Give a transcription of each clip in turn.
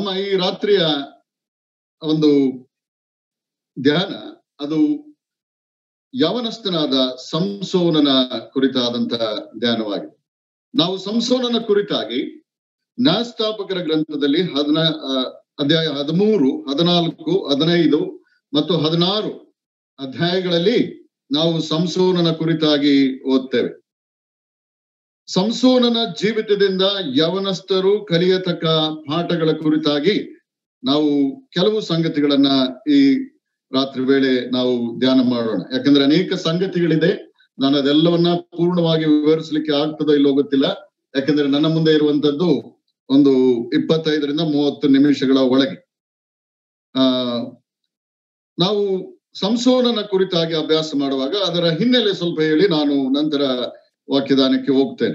ನಮ್ಮ ಈ ರಾತ್ರಿಯ ಒಂದು ಧ್ಯಾನ ಅದು ಯವನಸ್ಥನಾದ ಸಂಸೋನನ ಕುರಿತಾದಂತ ಧ್ಯಾನವಾಗಿದೆ ನಾವು ಸಂಸೋನನ ಕುರಿತಾಗಿ ನ್ಯಾಯಸ್ಥಾಪಕರ ಗ್ರಂಥದಲ್ಲಿ ಹದಿನ ಆ, ಅಧ್ಯಾಯ ಹದಿಮೂರು ಹದಿನಾಲ್ಕು ಹದಿನೈದು ಮತ್ತು ಹದಿನಾರು ಅಧ್ಯಾಯಗಳಲ್ಲಿ ನಾವು ಸಂಸೋನನ ಕುರಿತಾಗಿ ಓದ್ತೇವೆ ಸಂಸೋನನ ಜೀವಿತದಿಂದ ಯವನಸ್ಥರು ಕಲಿಯತಕ್ಕ ಪಾಠಗಳ ಕುರಿತಾಗಿ ನಾವು ಕೆಲವು ಸಂಗತಿಗಳನ್ನ ಈ ರಾತ್ರಿ ವೇಳೆ ನಾವು ಧ್ಯಾನ ಮಾಡೋಣ ಯಾಕಂದ್ರೆ ಅನೇಕ ಸಂಗತಿಗಳಿದೆ ನಾನು ಅದೆಲ್ಲವನ್ನ ಪೂರ್ಣವಾಗಿ ವಿವರಿಸಲಿಕ್ಕೆ ಆಗ್ತದೋ ಇಲ್ಲೋ ಗೊತ್ತಿಲ್ಲ ಯಾಕಂದ್ರೆ ನನ್ನ ಮುಂದೆ ಇರುವಂತದ್ದು ಒಂದು ಇಪ್ಪತ್ತೈದರಿಂದ ಮೂವತ್ತು ನಿಮಿಷಗಳ ಒಳಗೆ ಆ ನಾವು ಸಂಸೋನನ ಕುರಿತಾಗಿ ಅಭ್ಯಾಸ ಮಾಡುವಾಗ ಅದರ ಹಿನ್ನೆಲೆ ಸ್ವಲ್ಪ ಹೇಳಿ ನಾನು ನಂತರ ವಾಕ್ಯದಾನಕ್ಕೆ ಹೋಗ್ತೇನೆ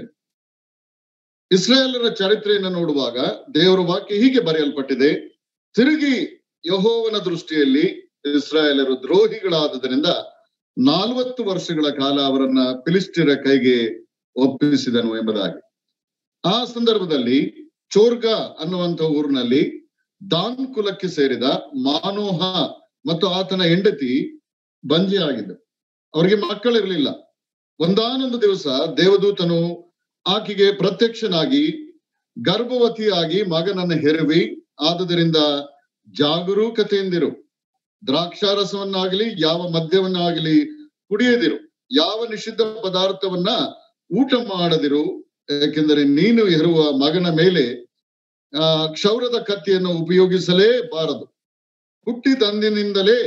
ಇಸ್ರಾಯೇಲರ ಚರಿತ್ರೆಯನ್ನು ನೋಡುವಾಗ ದೇವರ ವಾಕ್ಯ ಹೀಗೆ ಬರೆಯಲ್ಪಟ್ಟಿದೆ ತಿರುಗಿ ಯಹೋವನ ದೃಷ್ಟಿಯಲ್ಲಿ ಇಸ್ರಾಯೇಲರು ದ್ರೋಹಿಗಳಾದದರಿಂದ ನಾಲ್ವತ್ತು ವರ್ಷಗಳ ಕಾಲ ಅವರನ್ನ ಫಿಲಿಸ್ಟಿಯರ ಕೈಗೆ ಒಪ್ಪಿಸಿದನು ಎಂಬುದಾಗಿ ಆ ಸಂದರ್ಭದಲ್ಲಿ ಚೋರ್ಗ ಅನ್ನುವಂತ ಊರಿನಲ್ಲಿ ದಾನ್ ಕುಲಕ್ಕೆ ಸೇರಿದ ಮಾನೋಹ ಮತ್ತು ಆತನ ಹೆಂಡತಿ ಬಂಜೆ ಆಗಿದ್ದರು ಅವರಿಗೆ ಮಕ್ಕಳಿರಲಿಲ್ಲ ಒಂದಾನೊಂದು ದಿವಸ ದೇವದೂತನು ಆಕೆಗೆ ಪ್ರತ್ಯಕ್ಷನಾಗಿ ಗರ್ಭವತಿಯಾಗಿ ಮಗನನ್ನು ಹೆರುವಿ ಆದುದರಿಂದ ಜಾಗರೂಕತೆಯಿಂದಿರು ದ್ರಾಕ್ಷಾರಸವನ್ನಾಗಲಿ ಯಾವ ಮದ್ಯವನ್ನಾಗಲಿ ಕುಡಿಯದಿರು ಯಾವ ನಿಷಿದ್ಧ ಪದಾರ್ಥವನ್ನ ಊಟ ಮಾಡದಿರು ಯಾಕೆಂದರೆ ನೀನು ಹೆರುವ ಮಗನ ಮೇಲೆ ಆ ಕ್ಷೌರದ ಕತ್ತಿಯನ್ನು ಉಪಯೋಗಿಸಲೇಬಾರದು ಹುಟ್ಟಿದಂದಿನಿಂದಲೇ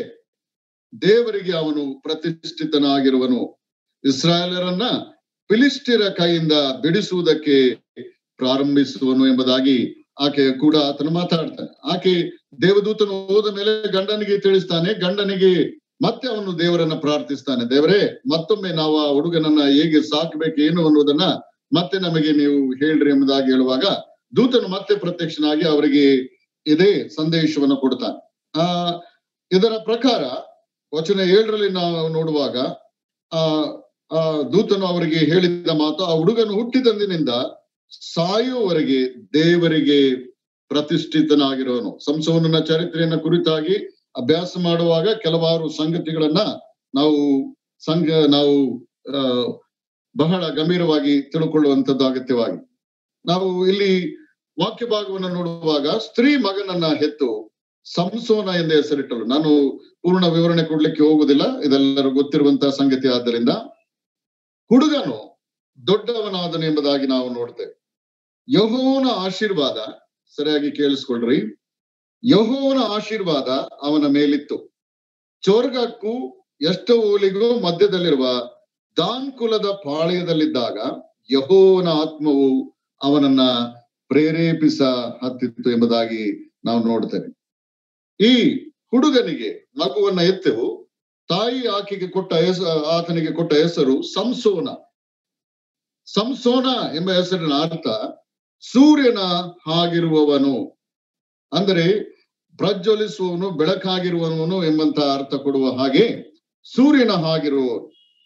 ದೇವರಿಗೆ ಅವನು ಪ್ರತಿಷ್ಠಿತನಾಗಿರುವನು ಇಸ್ರಾಯೇಲರನ್ನ ಫಿಲಿಸ್ಟಿಯರ ಕೈಯಿಂದ ಬಿಡಿಸುವುದಕ್ಕೆ ಪ್ರಾರಂಭಿಸುವನು ಎಂಬುದಾಗಿ ಆಕೆ ಕೂಡ ಆತನು ಮಾತಾಡ್ತಾನೆ ಆಕೆ ದೇವದೂತನು ಹೋದ ಮೇಲೆ ಗಂಡನಿಗೆ ತಿಳಿಸ್ತಾನೆ ಗಂಡನಿಗೆ ಮತ್ತೆ ಅವನು ದೇವರನ್ನ ಪ್ರಾರ್ಥಿಸ್ತಾನೆ ದೇವರೇ ಮತ್ತೊಮ್ಮೆ ನಾವು ಆ ಹುಡುಗನನ್ನ ಹೇಗೆ ಸಾಕ್ಬೇಕು ಏನು ಅನ್ನೋದನ್ನ ಮತ್ತೆ ನಮಗೆ ನೀವು ಹೇಳ್ರಿ ಎಂಬುದಾಗಿ ಹೇಳುವಾಗ ದೂತನು ಮತ್ತೆ ಪ್ರತ್ಯಕ್ಷನಾಗಿ ಅವರಿಗೆ ಇದೇ ಸಂದೇಶವನ್ನು ಕೊಡ್ತಾನೆ ಆ ಇದರ ಪ್ರಕಾರ ವಚನ ಏಳರಲ್ಲಿ ನಾವು ನೋಡುವಾಗ ಆ ಆ ದೂತನು ಅವರಿಗೆ ಹೇಳಿದ ಮಾತು ಆ ಹುಡುಗನು ಹುಟ್ಟಿದಂದಿನಿಂದ ಸಾಯುವವರೆಗೆ ದೇವರಿಗೆ ಪ್ರತಿಷ್ಠಿತನಾಗಿರೋನು ಸಂಸವನ ಚರಿತ್ರೆಯನ್ನ ಕುರಿತಾಗಿ ಅಭ್ಯಾಸ ಮಾಡುವಾಗ ಕೆಲವಾರು ಸಂಗತಿಗಳನ್ನ ನಾವು ಸಂಘ ನಾವು ಆ ಬಹಳ ಗಂಭೀರವಾಗಿ ತಿಳ್ಕೊಳ್ಳುವಂತದ್ದು ಅಗತ್ಯವಾಗಿ ನಾವು ಇಲ್ಲಿ ವಾಕ್ಯ ಭಾಗವನ್ನು ನೋಡುವಾಗ ಸ್ತ್ರೀ ಮಗನನ್ನ ಹೆತ್ತು ಸಂಸೋನ ಎಂದು ಹೆಸರಿಟ್ಟಳು ನಾನು ಪೂರ್ಣ ವಿವರಣೆ ಕೊಡ್ಲಿಕ್ಕೆ ಹೋಗುದಿಲ್ಲ ಇದೆಲ್ಲರೂ ಗೊತ್ತಿರುವಂತಹ ಸಂಗತಿ ಆದ್ದರಿಂದ ಹುಡುಗನು ದೊಡ್ಡವನಾದನು ಎಂಬುದಾಗಿ ನಾವು ನೋಡ್ತೇವೆ ಯಹೋವನ ಆಶೀರ್ವಾದ ಸರಿಯಾಗಿ ಕೇಳಿಸ್ಕೊಳ್ರಿ ಯಹೋವನ ಆಶೀರ್ವಾದ ಅವನ ಮೇಲಿತ್ತು ಚೋರ್ಗಕ್ಕೂ ಎಷ್ಟೋಲಿಗೂ ಮಧ್ಯದಲ್ಲಿರುವ ದಾನ್ ಕುಲದ ಪಾಳ್ಯದಲ್ಲಿದ್ದಾಗ ಯಹೋವನ ಆತ್ಮವು ಅವನನ್ನ ಪ್ರೇರೇಪಿಸ ಹತ್ತಿತ್ತು ಎಂಬುದಾಗಿ ನಾವು ನೋಡ್ತೇವೆ ಈ ಹುಡುಗನಿಗೆ ಮಗುವನ್ನ ಎತ್ತೆವು ತಾಯಿ ಆಕೆಗೆ ಕೊಟ್ಟ ಹೆಸ ಆತನಿಗೆ ಕೊಟ್ಟ ಹೆಸರು ಸಂಸೋನ ಸಂಸೋನ ಎಂಬ ಹೆಸರಿನ ಅರ್ಥ ಸೂರ್ಯನ ಹಾಗಿರುವವನು ಅಂದರೆ ಪ್ರಜ್ವಲಿಸುವವನು ಬೆಳಕಾಗಿರುವವನು ಎಂಬಂತ ಅರ್ಥ ಕೊಡುವ ಹಾಗೆ ಸೂರ್ಯನ ಹಾಗಿರುವವನು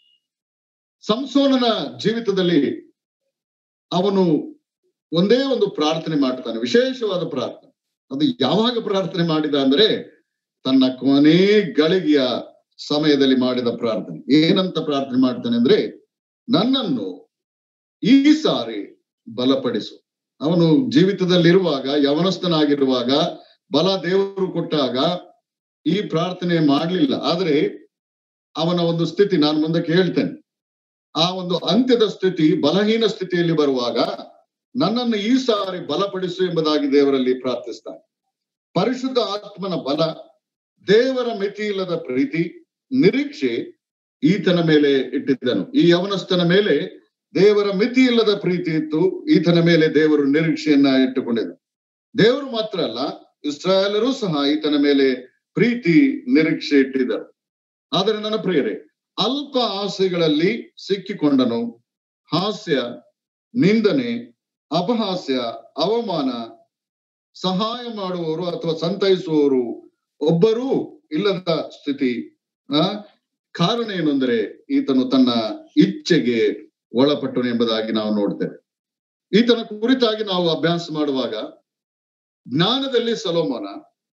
ಸಂಸೋನನ ಜೀವಿತದಲ್ಲಿ ಅವನು ಒಂದೇ ಒಂದು ಪ್ರಾರ್ಥನೆ ಮಾಡ್ತಾನೆ ವಿಶೇಷವಾದ ಪ್ರಾರ್ಥನೆ ಅದು ಯಾವಾಗ ಪ್ರಾರ್ಥನೆ ಮಾಡಿದ ಅಂದ್ರೆ ತನ್ನ ಕೊನೆ ಗಳಿಗೆಯ ಸಮಯದಲ್ಲಿ ಮಾಡಿದ ಪ್ರಾರ್ಥನೆ ಏನಂತ ಪ್ರಾರ್ಥನೆ ಮಾಡ್ತಾನೆ ಅಂದ್ರೆ ನನ್ನನ್ನು ಈ ಸಾರಿ ಬಲಪಡಿಸು ಅವನು ಜೀವಿತದಲ್ಲಿರುವಾಗ ಯವನಸ್ಥನಾಗಿರುವಾಗ ಬಲ ದೇವರು ಕೊಟ್ಟಾಗ ಈ ಪ್ರಾರ್ಥನೆ ಮಾಡ್ಲಿಲ್ಲ ಆದ್ರೆ ಅವನ ಒಂದು ಸ್ಥಿತಿ ನಾನು ಮುಂದಕ್ಕೆ ಹೇಳ್ತೇನೆ ಆ ಒಂದು ಅಂತ್ಯದ ಸ್ಥಿತಿ ಬಲಹೀನ ಸ್ಥಿತಿಯಲ್ಲಿ ಬರುವಾಗ ನನ್ನನ್ನು ಈ ಸಾರಿ ಬಲಪಡಿಸು ಎಂಬುದಾಗಿ ದೇವರಲ್ಲಿ ಪ್ರಾರ್ಥಿಸ್ತಾನೆ ಪರಿಶುದ್ಧ ಆತ್ಮನ ಬಲ ದೇವರ ಮಿತಿಯಿಲ್ಲದ ಪ್ರೀತಿ ನಿರೀಕ್ಷೆ ಈತನ ಮೇಲೆ ಇಟ್ಟಿದ್ದನು ಈ ಯವನಸ್ಥನ ಮೇಲೆ ದೇವರ ಮಿತಿ ಇಲ್ಲದ ಪ್ರೀತಿ ಇತ್ತು ಈತನ ಮೇಲೆ ದೇವರು ನಿರೀಕ್ಷೆಯನ್ನ ಇಟ್ಟುಕೊಂಡಿದ್ದ ದೇವರು ಮಾತ್ರ ಅಲ್ಲ ಇಸ್ರಾಯೇಲರು ಸಹ ಈತನ ಮೇಲೆ ಪ್ರೀತಿ ನಿರೀಕ್ಷೆ ಇಟ್ಟಿದ್ದರು ಆದರೆ ನನ್ನ ಪ್ರಿಯರೇ ಅಲ್ಪ ಆಸೆಗಳಲ್ಲಿ ಸಿಕ್ಕಿಕೊಂಡನು ಹಾಸ್ಯ ನಿಂದನೆ ಅಪಹಾಸ್ಯ ಅವಮಾನ ಸಹಾಯ ಮಾಡುವವರು ಅಥವಾ ಸಂತೈಸುವವರು ಒಬ್ಬರೂ ಇಲ್ಲದ ಸ್ಥಿತಿ ಆ ಕಾರಣ ಏನು ಅಂದ್ರೆ ಈತನು ತನ್ನ ಇಚ್ಛೆಗೆ ಒಳಪಟ್ಟನು ಎಂಬುದಾಗಿ ನಾವು ನೋಡ್ತೇವೆ ಈತನ ಕುರಿತಾಗಿ ನಾವು ಅಭ್ಯಾಸ ಮಾಡುವಾಗ ಜ್ಞಾನದಲ್ಲಿ ಸಲೋಮೋನ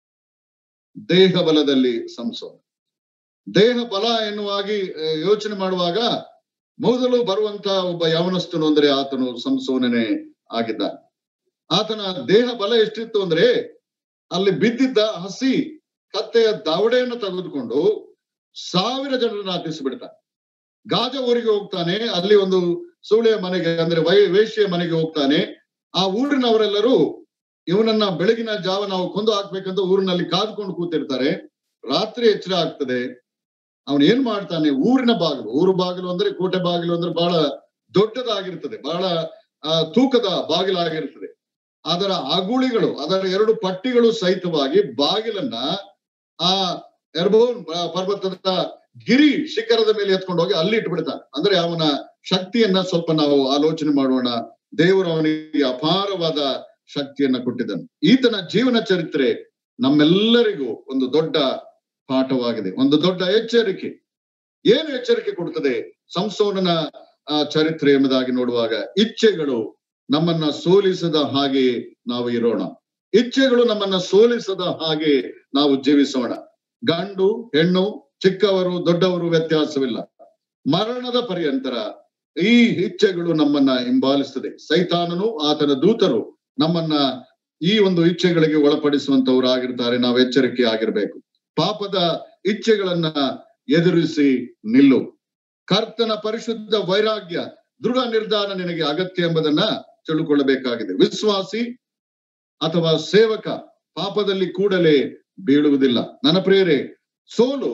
ದೇಹ ಬಲದಲ್ಲಿ ಸಂಸೋನ ದೇಹ ಬಲ ಎನ್ನುವಾಗಿ ಆ, ಯೋಚನೆ ಮಾಡುವಾಗ ಮೊದಲು ಬರುವಂತ ಒಬ್ಬ ಯವನಸ್ಥನು ಅಂದ್ರೆ ಆತನು ಸಂಸೋನನೇ ಆಗಿದ್ದ ಆತನ ದೇಹ ಬಲ ಎಷ್ಟಿತ್ತು ಅಂದ್ರೆ ಅಲ್ಲಿ ಬಿದ್ದಿದ್ದ ಹಸಿ ಕತ್ತೆಯ ದಾವಡೆಯನ್ನು ತೆಗೆದುಕೊಂಡು ಸಾವಿರ ಜನರನ್ನ ಹಾಕಿಸಿಬಿಡ್ತಾನೆ ಗಾಜ ಊರಿಗೆ ಹೋಗ್ತಾನೆ ಅಲ್ಲಿ ಒಂದು ಸೂಳೆಯ ಮನೆಗೆ ಅಂದ್ರೆ ವೈ ವೇಶ್ಯೆಯ ಮನೆಗೆ ಹೋಗ್ತಾನೆ ಆ ಊರಿನವರೆಲ್ಲರೂ ಇವನನ್ನ ಬೆಳಗಿನ ಜಾವ ನಾವು ಕೊಂದು ಹಾಕ್ಬೇಕಂತ ಊರಿನಲ್ಲಿ ಕಾದ್ಕೊಂಡು ಕೂತಿರ್ತಾರೆ ರಾತ್ರಿ ಎಚ್ಚರ ಆಗ್ತದೆ ಅವನು ಏನ್ ಮಾಡ್ತಾನೆ ಊರಿನ ಬಾಗಿಲು ಊರು ಬಾಗಿಲು ಅಂದ್ರೆ ಕೋಟೆ ಬಾಗಿಲು ಅಂದ್ರೆ ಬಹಳ ದೊಡ್ಡದಾಗಿರ್ತದೆ ಬಹಳ ಆ, ತೂಕದ ಬಾಗಿಲಾಗಿರ್ತದೆ ಅದರ ಅಗುಳಿಗಳು ಅದರ ಎರಡು ಪಟ್ಟಿಗಳು ಸಹಿತವಾಗಿ ಬಾಗಿಲನ್ನ ಆ ಎರ್ಬೋನ್ ಪರ್ವತದ ಗಿರಿ ಶಿಖರದ ಮೇಲೆ ಎತ್ಕೊಂಡು ಹೋಗಿ ಅಲ್ಲಿ ಇಟ್ಬಿಡ್ತಾನೆ ಅಂದ್ರೆ ಅವನ ಶಕ್ತಿಯನ್ನ ಸ್ವಲ್ಪ ನಾವು ಆಲೋಚನೆ ಮಾಡೋಣ ದೇವರು ಅವನಿಗೆ ಅಪಾರವಾದ ಶಕ್ತಿಯನ್ನ ಕೊಟ್ಟಿದ್ದನು ಈತನ ಜೀವನ ಚರಿತ್ರೆ ನಮ್ಮೆಲ್ಲರಿಗೂ ಒಂದು ದೊಡ್ಡ ಪಾಠವಾಗಿದೆ ಒಂದು ದೊಡ್ಡ ಎಚ್ಚರಿಕೆ ಏನು ಎಚ್ಚರಿಕೆ ಕೊಡ್ತದೆ ಸಂಸೋನನ ಆ, ಚರಿತ್ರೆ ಎಂಬುದಾಗಿ ನೋಡುವಾಗ ಇಚ್ಛೆಗಳು ನಮ್ಮನ್ನ ಸೋಲಿಸದ ಹಾಗೆ ನಾವು ಇರೋಣ ಇಚ್ಛೆಗಳು ನಮ್ಮನ್ನ ಸೋಲಿಸದ ಹಾಗೆ ನಾವು ಜೀವಿಸೋಣ ಗಂಡು ಹೆಣ್ಣು ಚಿಕ್ಕವರು ದೊಡ್ಡವರು ವ್ಯತ್ಯಾಸವಿಲ್ಲ ಮರಣದ ಪರ್ಯಂತರ ಈ ಇಚ್ಛೆಗಳು ನಮ್ಮನ್ನ ಹಿಂಬಾಲಿಸ್ತದೆ ಸೈತಾನನು ಆತನ ದೂತರು ನಮ್ಮನ್ನ ಈ ಒಂದು ಇಚ್ಛೆಗಳಿಗೆ ಒಳಪಡಿಸುವಂತವ್ರು ಆಗಿರ್ತಾರೆ ನಾವು ಎಚ್ಚರಿಕೆ ಆಗಿರ್ಬೇಕು ಪಾಪದ ಇಚ್ಛೆಗಳನ್ನ ಎದುರಿಸಿ ನಿಲ್ಲು ಕರ್ತನ ಪರಿಶುದ್ಧ ವೈರಾಗ್ಯ ದೃಢ ನಿರ್ಧಾರ ನಿನಗೆ ಅಗತ್ಯ ಎಂಬುದನ್ನ ತಿಳ್ಕೊಳ್ಳಬೇಕಾಗಿದೆ ವಿಶ್ವಾಸಿ ಅಥವಾ ಸೇವಕ ಪಾಪದಲ್ಲಿ ಕೂಡಲೇ ಬೀಳುವುದಿಲ್ಲ ನನ್ನ ಪ್ರೇರೆ ಸೋಲು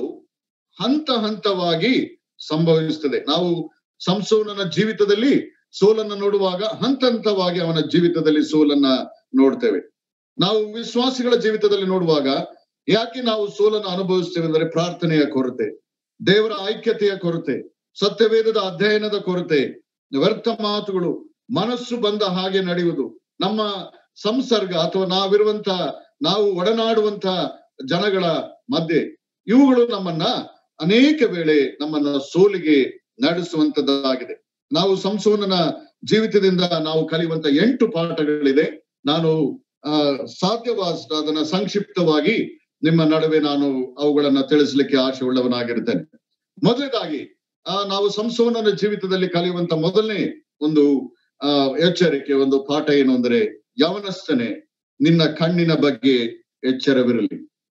ಹಂತ ಹಂತವಾಗಿ ಸಂಭವಿಸುತ್ತದೆ ನಾವು ಸಂಸೋನನ ಜೀವಿತದಲ್ಲಿ ಸೋಲನ್ನ ನೋಡುವಾಗ ಹಂತ ಹಂತವಾಗಿ ಅವನ ಜೀವಿತದಲ್ಲಿ ಸೋಲನ್ನ ನೋಡ್ತೇವೆ ನಾವು ವಿಶ್ವಾಸಿಗಳ ಜೀವಿತದಲ್ಲಿ ನೋಡುವಾಗ ಯಾಕೆ ನಾವು ಸೋಲನ್ನು ಅನುಭವಿಸ್ತೇವೆ ಅಂದರೆ ಪ್ರಾರ್ಥನೆಯ ಕೊರತೆ ದೇವರ ಐಕ್ಯತೆಯ ಕೊರತೆ ಸತ್ಯವೇದದ ಅಧ್ಯಯನದ ಕೊರತೆ ವ್ಯರ್ಥ ಮಾತುಗಳು ಮನಸ್ಸು ಬಂದ ಹಾಗೆ ನಡೆಯುವುದು ನಮ್ಮ ಸಂಸರ್ಗ ಅಥವಾ ನಾವಿರುವಂತ ನಾವು ಒಡನಾಡುವಂತ ಜನಗಳ ಮಧ್ಯೆ ಇವುಗಳು ನಮ್ಮನ್ನ ಅನೇಕ ವೇಳೆ ನಮ್ಮನ್ನ ಸೋಲಿಗೆ ನಡೆಸುವಂತದ್ದಾಗಿದೆ ನಾವು ಸಂಸೋನನ ಜೀವಿತದಿಂದ ನಾವು ಕಲಿಯುವಂತ ಎಂಟು ಪಾಠಗಳಿದೆ ನಾನು ಆ ಸಾಧ್ಯವಾದ ಅದನ್ನ ಸಂಕ್ಷಿಪ್ತವಾಗಿ ನಿಮ್ಮ ನಡುವೆ ನಾನು ಅವುಗಳನ್ನ ತಿಳಿಸ್ಲಿಕ್ಕೆ ಆಶೆ ಉಳ್ಳವನಾಗಿರ್ತೇನೆ ಮೊದಲನೇದಾಗಿ ಆ ನಾವು ಸಂಸೋನನ ಜೀವಿತದಲ್ಲಿ ಕಲಿಯುವಂತ ಮೊದಲನೇ ಒಂದು ಆ ಎಚ್ಚರಿಕೆ ಒಂದು ಪಾಠ ಏನು ಅಂದ್ರೆ ಯವನಸ್ಥನೆ ನಿನ್ನ ಕಣ್ಣಿನ ಬಗ್ಗೆ ಎಚ್ಚರವಿರಲಿ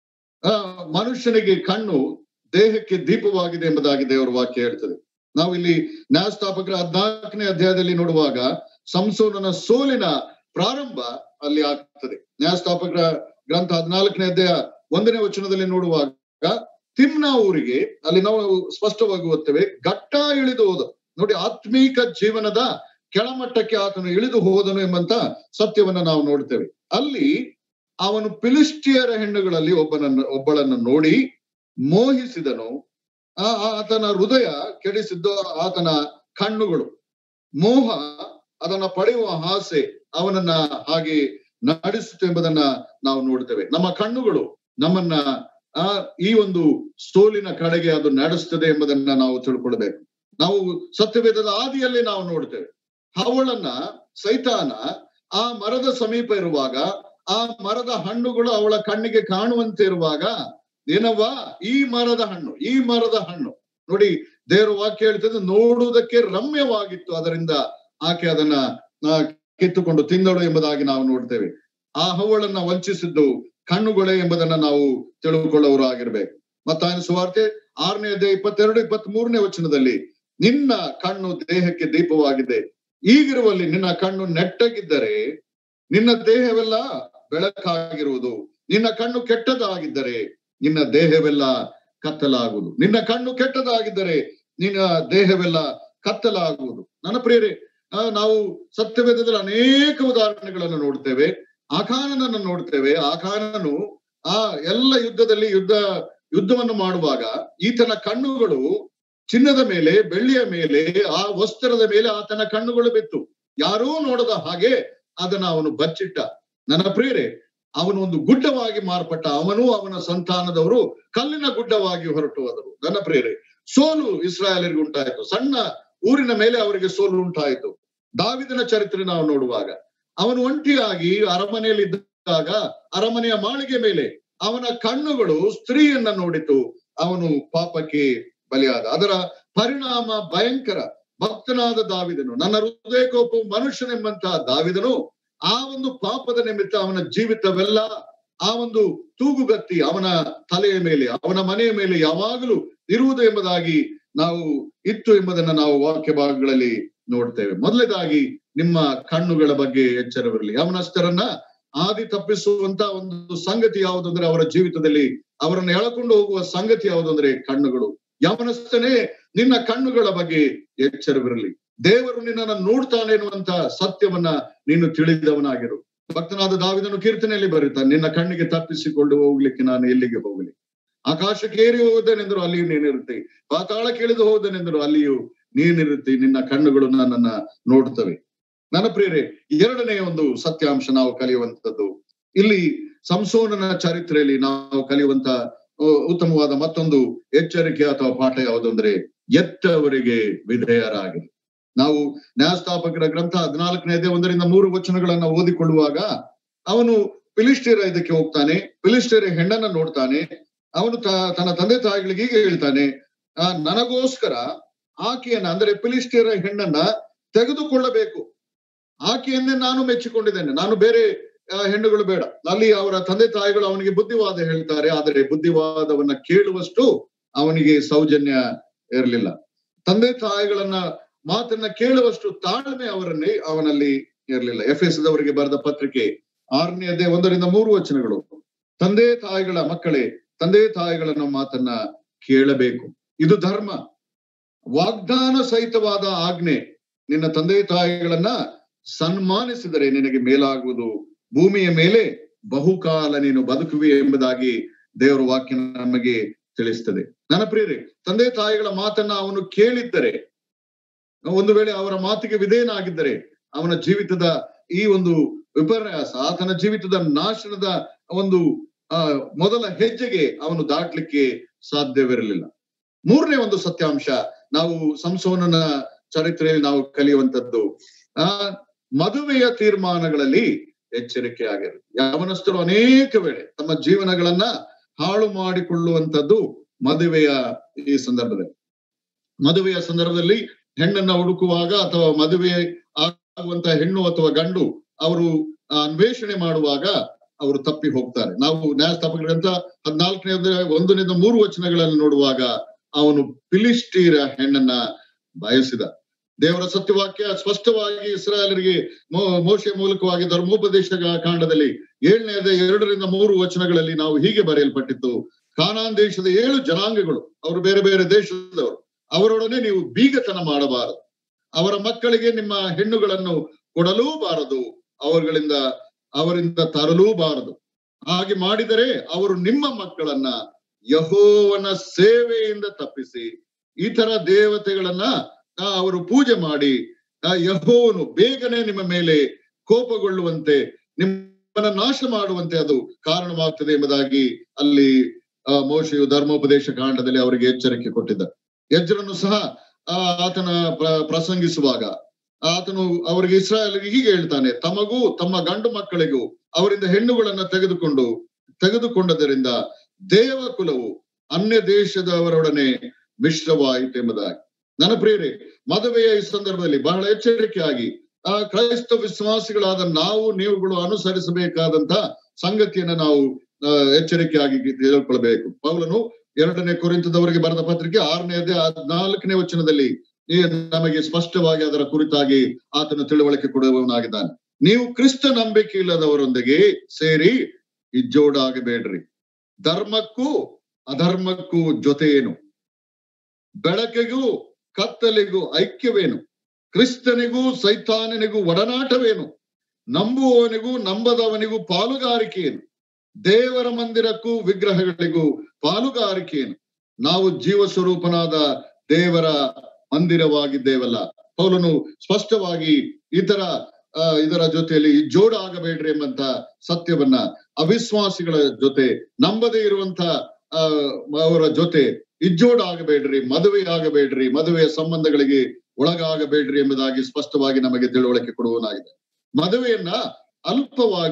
ಆ ಮನುಷ್ಯನಿಗೆ ಕಣ್ಣು ದೇಹಕ್ಕೆ ದೀಪವಾಗಿದೆ ಎಂಬುದಾಗಿ ದೇವರ ವಾಕ್ಯ ಹೇಳ್ತದೆ ನಾವು ಇಲ್ಲಿ ನ್ಯಾಯಸ್ಥಾಪಕರ ಹದ್ನಾಲ್ಕನೇ ಅಧ್ಯಾಯದಲ್ಲಿ ನೋಡುವಾಗ ಸಂಸೋನನ ಸೋಲಿನ ಪ್ರಾರಂಭ ಅಲ್ಲಿ ಆಗ್ತದೆ ನ್ಯಾಯಸ್ಥಾಪಕರ ಗ್ರಂಥ ಹದಿನಾಲ್ಕನೇ ಅಧ್ಯಾಯ ಒಂದನೇ ವಚನದಲ್ಲಿ ನೋಡುವಾಗ ತಿಮ್ನ ಊರಿಗೆ ಅಲ್ಲಿ ನಾವು ಸ್ಪಷ್ಟವಾಗಿ ಓದ್ತೇವೆ ಘಟ್ಟ ಇಳಿದು ಹೋದ ನೋಡಿ ಆತ್ಮೀಕ ಜೀವನದ ಕೆಳಮಟ್ಟಕ್ಕೆ ಆತನು ಇಳಿದು ಹೋದನು ಎಂಬಂತ ಸತ್ಯವನ್ನ ನಾವು ನೋಡ್ತೇವೆ ಅಲ್ಲಿ ಅವನು ಫಿಲಿಸ್ಟಿಯರ ಹೆಣ್ಣುಗಳಲ್ಲಿ ಒಬ್ಬನನ್ನು ಒಬ್ಬಳನ್ನು ನೋಡಿ ಮೋಹಿಸಿದನು ಆ ಆತನ ಹೃದಯ ಕೆಡಿಸಿದ್ದು ಆತನ ಕಣ್ಣುಗಳು ಮೋಹ ಅದನ್ನ ಪಡೆಯುವ ಆಸೆ ಅವನನ್ನ ಹಾಗೆ ನಡೆಸಿತು ಎಂಬುದನ್ನ ನಾವು ನೋಡ್ತೇವೆ ನಮ್ಮ ಕಣ್ಣುಗಳು ನಮ್ಮನ್ನ ಆ ಈ ಒಂದು ಸೋಲಿನ ಕಡೆಗೆ ಅದು ನಡೆಸ್ತದೆ ಎಂಬುದನ್ನ ನಾವು ತಿಳ್ಕೊಳ್ಬೇಕು ನಾವು ಸತ್ಯವೇದದ ಆದಿಯಲ್ಲಿ ನಾವು ನೋಡ್ತೇವೆ ಅವಳನ್ನ ಸೈತಾನ ಆ ಮರದ ಸಮೀಪ ಇರುವಾಗ ಆ ಮರದ ಹಣ್ಣುಗಳು ಅವಳ ಕಣ್ಣಿಗೆ ಕಾಣುವಂತೆ ಇರುವಾಗ ಏನವ್ವ ಈ ಮರದ ಹಣ್ಣು ಈ ಮರದ ಹಣ್ಣು ನೋಡಿ ದೇವರ ವಾಕ್ಯ ಹೇಳ್ತದೆ ನೋಡುವುದಕ್ಕೆ ರಮ್ಯವಾಗಿತ್ತು ಅದರಿಂದ ಆಕೆ ಅದನ್ನ ಆ, ಕಿತ್ತುಕೊಂಡು ತಿಂದಳು ಎಂಬುದಾಗಿ ನಾವು ನೋಡ್ತೇವೆ ಆ ಹವಳನ್ನ ವಂಚಿಸಿದ್ದು ಕಣ್ಣುಗಳೇ ಎಂಬುದನ್ನ ನಾವು ತಿಳುಕೊಳ್ಳೋರು ಆಗಿರ್ಬೇಕು ಮತ್ತಾಯನ ಸುವಾರ್ತೆ ಆರನೇ ಅಧ್ಯಾಯ ಇಪ್ಪತ್ತೆರಡು ಇಪ್ಪತ್ತ್ ಮೂರನೇ ವಚನದಲ್ಲಿ ನಿನ್ನ ಕಣ್ಣು ದೇಹಕ್ಕೆ ದೀಪವಾಗಿದೆ ಈಗಿರುವಲ್ಲಿ ನಿನ್ನ ಕಣ್ಣು ನೆಟ್ಟಗಿದ್ದರೆ ನಿನ್ನ ದೇಹವೆಲ್ಲ ಬೆಳಕಾಗಿರುವುದು ನಿನ್ನ ಕಣ್ಣು ಕೆಟ್ಟದಾಗಿದ್ದರೆ ನಿನ್ನ ದೇಹವೆಲ್ಲ ಕತ್ತಲಾಗುವುದು ನಿನ್ನ ಕಣ್ಣು ಕೆಟ್ಟದಾಗಿದ್ದರೆ ನಿನ್ನ ದೇಹವೆಲ್ಲ ಕತ್ತಲಾಗುವುದು ನನ್ನ ಪ್ರಿಯರೇ ಆ, ನಾವು ಸತ್ಯವೇದದಲ್ಲಿ ಅನೇಕ ಉದಾಹರಣೆಗಳನ್ನು ನೋಡ್ತೇವೆ ಆಕಾನನನ್ನು ನೋಡ್ತೇವೆ ಆಕಾನನು ಆ ಎಲ್ಲ ಯುದ್ಧದಲ್ಲಿ ಯುದ್ಧ ಯುದ್ಧವನ್ನು ಮಾಡುವಾಗ ಈತನ ಕಣ್ಣುಗಳು ಚಿನ್ನದ ಮೇಲೆ ಬೆಳ್ಳಿಯ ಮೇಲೆ ಆ ವಸ್ತ್ರದ ಮೇಲೆ ಆತನ ಕಣ್ಣುಗಳು ಬಿತ್ತು ಯಾರೂ ನೋಡದ ಹಾಗೆ ಅದನ್ನ ಅವನು ಬಚ್ಚಿಟ್ಟ ನನ್ನ ಪ್ರಿಯರೇ ಅವನು ಒಂದು ಗುಡ್ಡವಾಗಿ ಮಾರ್ಪಟ್ಟ ಅವನು ಅವನ ಸಂತಾನದವರು ಕಲ್ಲಿನ ಗುಡ್ಡವಾಗಿ ಹೊರಟು ಹೋದರು ನನ್ನ ಪ್ರಿಯರೇ ಸೋಲು ಇಸ್ರಾಯೇಲರಿಗೆ ಉಂಟಾಯಿತು ಸಣ್ಣ ಊರಿನ ಮೇಲೆ ಅವರಿಗೆ ಸೋಲು ಉಂಟಾಯಿತು ದಾವಿದನ ಚರಿತ್ರೆ ನಾವು ನೋಡುವಾಗ ಅವನು ಒಂಟಿಯಾಗಿ ಅರಮನೆಯಲ್ಲಿ ಇದ್ದಾಗ ಅರಮನೆಯ ಮಾಳಿಗೆ ಮೇಲೆ ಅವನ ಕಣ್ಣುಗಳು ಸ್ತ್ರೀಯನ್ನ ನೋಡಿತು ಅವನು ಪಾಪಕ್ಕೆ ಬಲಿಯಾದ ಅದರ ಪರಿಣಾಮ ಭಯಂಕರ ಭಕ್ತನಾದ ದಾವಿದನು ನನ್ನ ಹೃದಯ ಕೋಪವು ಮನುಷ್ಯನೆಂಬಂತಹ ದಾವಿದನು ಆ ಒಂದು ಪಾಪದ ನಿಮಿತ್ತ ಅವನ ಜೀವಿತವೆಲ್ಲ ಆ ಒಂದು ತೂಗುಗತ್ತಿ ಅವನ ತಲೆಯ ಮೇಲೆ ಅವನ ಮನೆಯ ಮೇಲೆ ಯಾವಾಗಲೂ ಇರುವುದು ಎಂಬುದಾಗಿ ನಾವು ಇತ್ತು ಎಂಬುದನ್ನ ನಾವು ವಾಕ್ಯ ಭಾಗಗಳಲ್ಲಿ ನೋಡ್ತೇವೆ ಮೊದಲನೇದಾಗಿ ನಿಮ್ಮ ಕಣ್ಣುಗಳ ಬಗ್ಗೆ ಎಚ್ಚರವಿರಲಿ ಅವನಷ್ಟರನ್ನ ಆದಿ ತಪ್ಪಿಸುವಂತ ಒಂದು ಸಂಗತಿ ಯಾವುದು ಅಂದ್ರೆ ಅವರ ಜೀವಿತದಲ್ಲಿ ಅವರನ್ನು ಎಳಕೊಂಡು ಹೋಗುವ ಸಂಗತಿ ಯಾವುದು ಅಂದ್ರೆ ಕಣ್ಣುಗಳು ಯಾವನಸ್ತನೇ ನಿನ್ನ ಕಣ್ಣುಗಳ ಬಗ್ಗೆ ಎಚ್ಚರವಿರಲಿ ದೇವರು ನಿನ್ನನ್ನು ನೋಡ್ತಾನೆ ಎನ್ನುವಂತ ಸತ್ಯವನ್ನ ನೀನು ತಿಳಿದವನಾಗಿರು ಭಕ್ತನಾದ ದಾವಿದನು ಕೀರ್ತನೆಯಲ್ಲಿ ಬರುತ್ತಾನೆ ನಿನ್ನ ಕಣ್ಣಿಗೆ ತಪ್ಪಿಸಿಕೊಂಡು ಹೋಗ್ಲಿಕ್ಕೆ ನಾನು ಎಲ್ಲಿಗೆ ಹೋಗಲಿ ಆಕಾಶಕ್ಕೆ ಏರಿ ಹೋದನೆಂದರು ಅಲ್ಲಿಯೂ ನೀನಿರುತ್ತೆ ಪಾತಾಳಕ್ಕೆ ಇಳಿದು ಹೋದನೆಂದರು ಅಲ್ಲಿಯೂ ನೀನಿರುತ್ತೆ ನಿನ್ನ ಕಣ್ಣುಗಳು ನನ್ನನ್ನ ನೋಡ್ತವೆ ನನ್ನ ಪ್ರಿಯರೇ ಎರಡನೇ ಒಂದು ಸತ್ಯಾಂಶ ನಾವು ಕಲಿಯುವಂತದ್ದು ಇಲ್ಲಿ ಸಂಸೋನನ ಚರಿತ್ರೆಯಲ್ಲಿ ನಾವು ಕಲಿಯುವಂತ ಉತ್ತಮವಾದ ಮತ್ತೊಂದು ಎಚ್ಚರಿಕೆ ಅಥವಾ ಪಾಠ ಯಾವುದು ಅಂದ್ರೆ ಎತ್ತವರಿಗೆ ವಿಧೇಯರಾಗಿರಿ ನಾವು ನ್ಯಾಯಸ್ಥಾಪಕರ ಗ್ರಂಥ ಹದಿನಾಲ್ಕನೇ ಒಂದರಿಂದ ಮೂರು ವಚನಗಳನ್ನ ಓದಿಕೊಳ್ಳುವಾಗ ಅವನು ಫಿಲಿಸ್ಟೀರ ಇದಕ್ಕೆ ಹೋಗ್ತಾನೆ ಫಿಲಿಸ್ಟೀರ ಹೆಣ್ಣನ್ನ ನೋಡ್ತಾನೆ ಅವನು ತನ್ನ ತಂದೆ ತಾಯಿಗಳಿಗೆ ಹೀಗೆ ಹೇಳ್ತಾನೆ ಆ ನನಗೋಸ್ಕರ ಆಕೆಯನ್ನ ಅಂದ್ರೆ ಫಿಲಿಸ್ಟೀರ ಹೆಣ್ಣನ್ನ ತೆಗೆದುಕೊಳ್ಳಬೇಕು ಆಕೆಯನ್ನೇ ನಾನು ಮೆಚ್ಚಿಕೊಂಡಿದ್ದೇನೆ ನಾನು ಬೇರೆ ಹೆಣ್ಣುಗಳು ಬೇಡ ಅಲ್ಲಿ ಅವರ ತಂದೆ ತಾಯಿಗಳು ಅವನಿಗೆ ಬುದ್ಧಿವಾದ ಹೇಳ್ತಾರೆ ಆದರೆ ಬುದ್ಧಿವಾದವನ್ನ ಕೇಳುವಷ್ಟು ಅವನಿಗೆ ಸೌಜನ್ಯ ಇರಲಿಲ್ಲ ತಂದೆ ತಾಯಿಗಳನ್ನ ಮಾತನ್ನ ಕೇಳುವಷ್ಟು ತಾಳ್ಮೆ ಅವರಲ್ಲಿ ಅವನಲ್ಲಿ ಇರಲಿಲ್ಲ ಎಫ್ ಎಸ್ ದವರಿಗೆ ಬರೆದ ಪತ್ರಿಕೆ ಆರನೇ ಅದೇ ಒಂದರಿಂದ ಮೂರು ವಚನಗಳು ತಂದೆ ತಾಯಿಗಳ ಮಕ್ಕಳೇ ತಂದೆ ತಾಯಿಗಳನ್ನ ಮಾತನ್ನ ಕೇಳಬೇಕು ಇದು ಧರ್ಮ ವಾಗ್ದಾನ ಸಹಿತವಾದ ಆಜ್ಞೆ ನಿನ್ನ ತಂದೆ ತಾಯಿಗಳನ್ನ ಸನ್ಮಾನಿಸಿದರೆ ನಿನಗೆ ಮೇಲಾಗುವುದು ಭೂಮಿಯ ಮೇಲೆ ಬಹುಕಾಲ ನೀನು ಬದುಕುವೆ ಎಂಬುದಾಗಿ ದೇವರ ವಾಕ್ಯ ನಮಗೆ ತಿಳಿಸ್ತದೆ ನನ್ನ ಪ್ರಿಯರೇ ತಂದೆ ತಾಯಿಗಳ ಮಾತನ್ನ ಅವನು ಕೇಳಿದ್ದರೆ ಒಂದು ವೇಳೆ ಅವರ ಮಾತಿಗೆ ವಿಧೇಯನಾಗಿದ್ದರೆ ಅವನ ಜೀವಿತದ ಈ ಒಂದು ವಿಪರ್ಯಾಸ ಆತನ ಜೀವಿತದ ನಾಶನದ ಒಂದು ಆ ಮೊದಲ ಹೆಜ್ಜೆಗೆ ಅವನು ದಾಟ್ಲಿಕ್ಕೆ ಸಾಧ್ಯವಿರಲಿಲ್ಲ ಮೂರನೇ ಒಂದು ಸತ್ಯಾಂಶ ನಾವು ಸಂಸೋನನ ಚರಿತ್ರೆಯಲ್ಲಿ ನಾವು ಕಲಿಯುವಂತದ್ದು ಆ ಮದುವೆಯ ತೀರ್ಮಾನಗಳಲ್ಲಿ ಎಚ್ಚರಿಕೆ ಆಗಿರುತ್ತೆ ಯಾವನಷ್ಟರು ಅನೇಕ ವೇಳೆ ತಮ್ಮ ಜೀವನಗಳನ್ನ ಹಾಳು ಮಾಡಿಕೊಳ್ಳುವಂತದ್ದು ಮದುವೆಯ ಈ ಸಂದರ್ಭದಲ್ಲಿ ಮದುವೆಯ ಸಂದರ್ಭದಲ್ಲಿ ಹೆಣ್ಣನ್ನ ಹುಡುಕುವಾಗ ಅಥವಾ ಮದುವೆ ಆಗುವಂತ ಹೆಣ್ಣು ಅಥವಾ ಗಂಡು ಅವರು ಅನ್ವೇಷಣೆ ಮಾಡುವಾಗ ಅವರು ತಪ್ಪಿ ಹೋಗ್ತಾರೆ ನಾವು ನ್ಯಾಯಸ್ಥಾಪಕರಂತ ಹದಿನಾಲ್ಕನೇ ಒಂದರಿಂದ ಮೂರು ವಚನಗಳನ್ನು ನೋಡುವಾಗ ಅವನು ಫಿಲಿಸ್ಟೀರ ಹೆಣ್ಣನ್ನ ಬಯಸಿದ ದೇವರ ಸತ್ಯವಾಕ್ಯ ಸ್ಪಷ್ಟವಾಗಿ ಇಸ್ರಾಯೇಲರಿಗೆ ಮೋಶೆ ಮೂಲಕವಾಗಿ ಧರ್ಮೋಪದೇಶ ಕಾಂಡದಲ್ಲಿ ಏಳನೇದ ಎರಡರಿಂದ ಮೂರು ವಚನಗಳಲ್ಲಿ ನಾವು ಹೀಗೆ ಬರೆಯಲ್ಪಟ್ಟಿತ್ತು ಕಾನಾನ್ ದೇಶದ ಏಳು ಜನಾಂಗಗಳು ಅವರು ಬೇರೆ ಬೇರೆ ದೇಶದವರು ಅವರೊಡನೆ ನೀವು ಬೀಗತನ ಮಾಡಬಾರದು ಅವರ ಮಕ್ಕಳಿಗೆ ನಿಮ್ಮ ಹೆಣ್ಣುಗಳನ್ನು ಕೊಡಲೂಬಾರದು ಅವರುಗಳಿಂದ ಅವರಿಂದ ತರಲೂಬಾರದು ಹಾಗೆ ಮಾಡಿದರೆ ಅವರು ನಿಮ್ಮ ಮಕ್ಕಳನ್ನ ಯಹೋವನ ಸೇವೆಯಿಂದ ತಪ್ಪಿಸಿ ಇತರ ದೇವತೆಗಳನ್ನ ಅವರು ಪೂಜೆ ಮಾಡಿ ಯಹೋವನು ಬೇಗನೆ ನಿಮ್ಮ ಮೇಲೆ ಕೋಪಗೊಳ್ಳುವಂತೆ ನಿಮ್ಮನ್ನ ನಾಶ ಮಾಡುವಂತೆ ಅದು ಕಾರಣವಾಗ್ತದೆ ಎಂಬುದಾಗಿ ಅಲ್ಲಿ ಮೋಶೆಯು ಧರ್ಮೋಪದೇಶ ಕಾಂಡದಲ್ಲಿ ಅವರಿಗೆ ಎಚ್ಚರಿಕೆ ಕೊಟ್ಟಿದ್ದ ಯಜ್ರನು ಸಹ ಆ ಆತನ ಪ್ರಸಂಗಿಸುವಾಗ ಆತನು ಅವರಿಗೆ ಇಸ್ರಾಯಲ್ಗೆ ಹೀಗೆ ಹೇಳ್ತಾನೆ ತಮಗೂ ತಮ್ಮ ಗಂಡು ಮಕ್ಕಳಿಗೂ ಅವರಿಂದ ಹೆಣ್ಣುಗಳನ್ನ ತೆಗೆದುಕೊಂಡು ತೆಗೆದುಕೊಂಡದರಿಂದ ದೇವ ಕುಲವು ಅನ್ಯ ದೇಶದವರೊಡನೆ ಮಿಶ್ರವಾಯಿತು ಎಂಬುದಾಗಿ ನನ್ನ ಪ್ರಿಯರೇ ಮದುವೆಯ ಈ ಸಂದರ್ಭದಲ್ಲಿ ಬಹಳ ಎಚ್ಚರಿಕೆಯಾಗಿ ಆ ಕ್ರೈಸ್ತ ವಿಶ್ವಾಸಿಗಳಾದ ನಾವು ನೀವುಗಳು ಅನುಸರಿಸಬೇಕಾದಂತ ಸಂಗತಿಯನ್ನ ನಾವು ಎಚ್ಚರಿಕೆಯಾಗಿ ತಿಳ್ಕೊಳ್ಬೇಕು ಪೌಲನು ಎರಡನೇ ಕುರಿತದವರಿಗೆ ಬರೆದ ಪತ್ರಿಕೆ ಆರನೇ ನಾಲ್ಕನೇ ವಚನದಲ್ಲಿ ನಮಗೆ ಸ್ಪಷ್ಟವಾಗಿ ಅದರ ಕುರಿತಾಗಿ ಆತನ ತಿಳುವಳಿಕೆ ಕೊಡುವವನಾಗಿದ್ದಾನೆ ನೀವು ಕ್ರಿಸ್ತ ನಂಬಿಕೆ ಇಲ್ಲದವರೊಂದಿಗೆ ಸೇರಿ ಇಜ್ಜೋಡಾಗಬೇಡ್ರಿ ಧರ್ಮಕ್ಕೂ ಅಧರ್ಮಕ್ಕೂ ಜೊತೆ ಏನು ಬೆಳಕಿಗೂ ಕತ್ತಲಿಗೂ ಐಕ್ಯವೇನು ಕ್ರಿಸ್ತನಿಗೂ ಸೈತಾನನಿಗೂ ಒಡನಾಟವೇನು ನಂಬುವವನಿಗೂ ನಂಬದವನಿಗೂ ಪಾಲುಗಾರಿಕೆಯೇನು ದೇವರ ಮಂದಿರಕ್ಕೂ ವಿಗ್ರಹಗಳಿಗೂ ಪಾಲುಗಾರಿಕೆಯೇನು ನಾವು ಜೀವ ಸ್ವರೂಪನಾದ ದೇವರ ಮಂದಿರವಾಗಿದ್ದೇವಲ್ಲ ಪೌಲನು ಸ್ಪಷ್ಟವಾಗಿ ಇತರ ಇದರ ಜೊತೆಯಲ್ಲಿ ಜೋಡ ಆಗಬೇಡ್ರಿ ಎಂಬಂತ ಸತ್ಯವನ್ನ ಅವಿಶ್ವಾಸಿಗಳ ಜೊತೆ ನಂಬದೇ ಇರುವಂತ ಅವರ ಜೊತೆ ಇಜ್ಜೋಡ ಆಗಬೇಡ್ರಿ ಮದುವೆ ಆಗಬೇಡ್ರಿ ಮದುವೆಯ ಸಂಬಂಧಗಳಿಗೆ ಒಳಗಾಗಬೇಡ್ರಿ ಎಂಬುದಾಗಿ ಸ್ಪಷ್ಟವಾಗಿ ನಮಗೆ ತಿಳುವಳಿಕೆ ಕೊಡುವನಾಗಿದೆ ಮದುವೆಯನ್ನ ಅಲ್ಪವಾಗಿ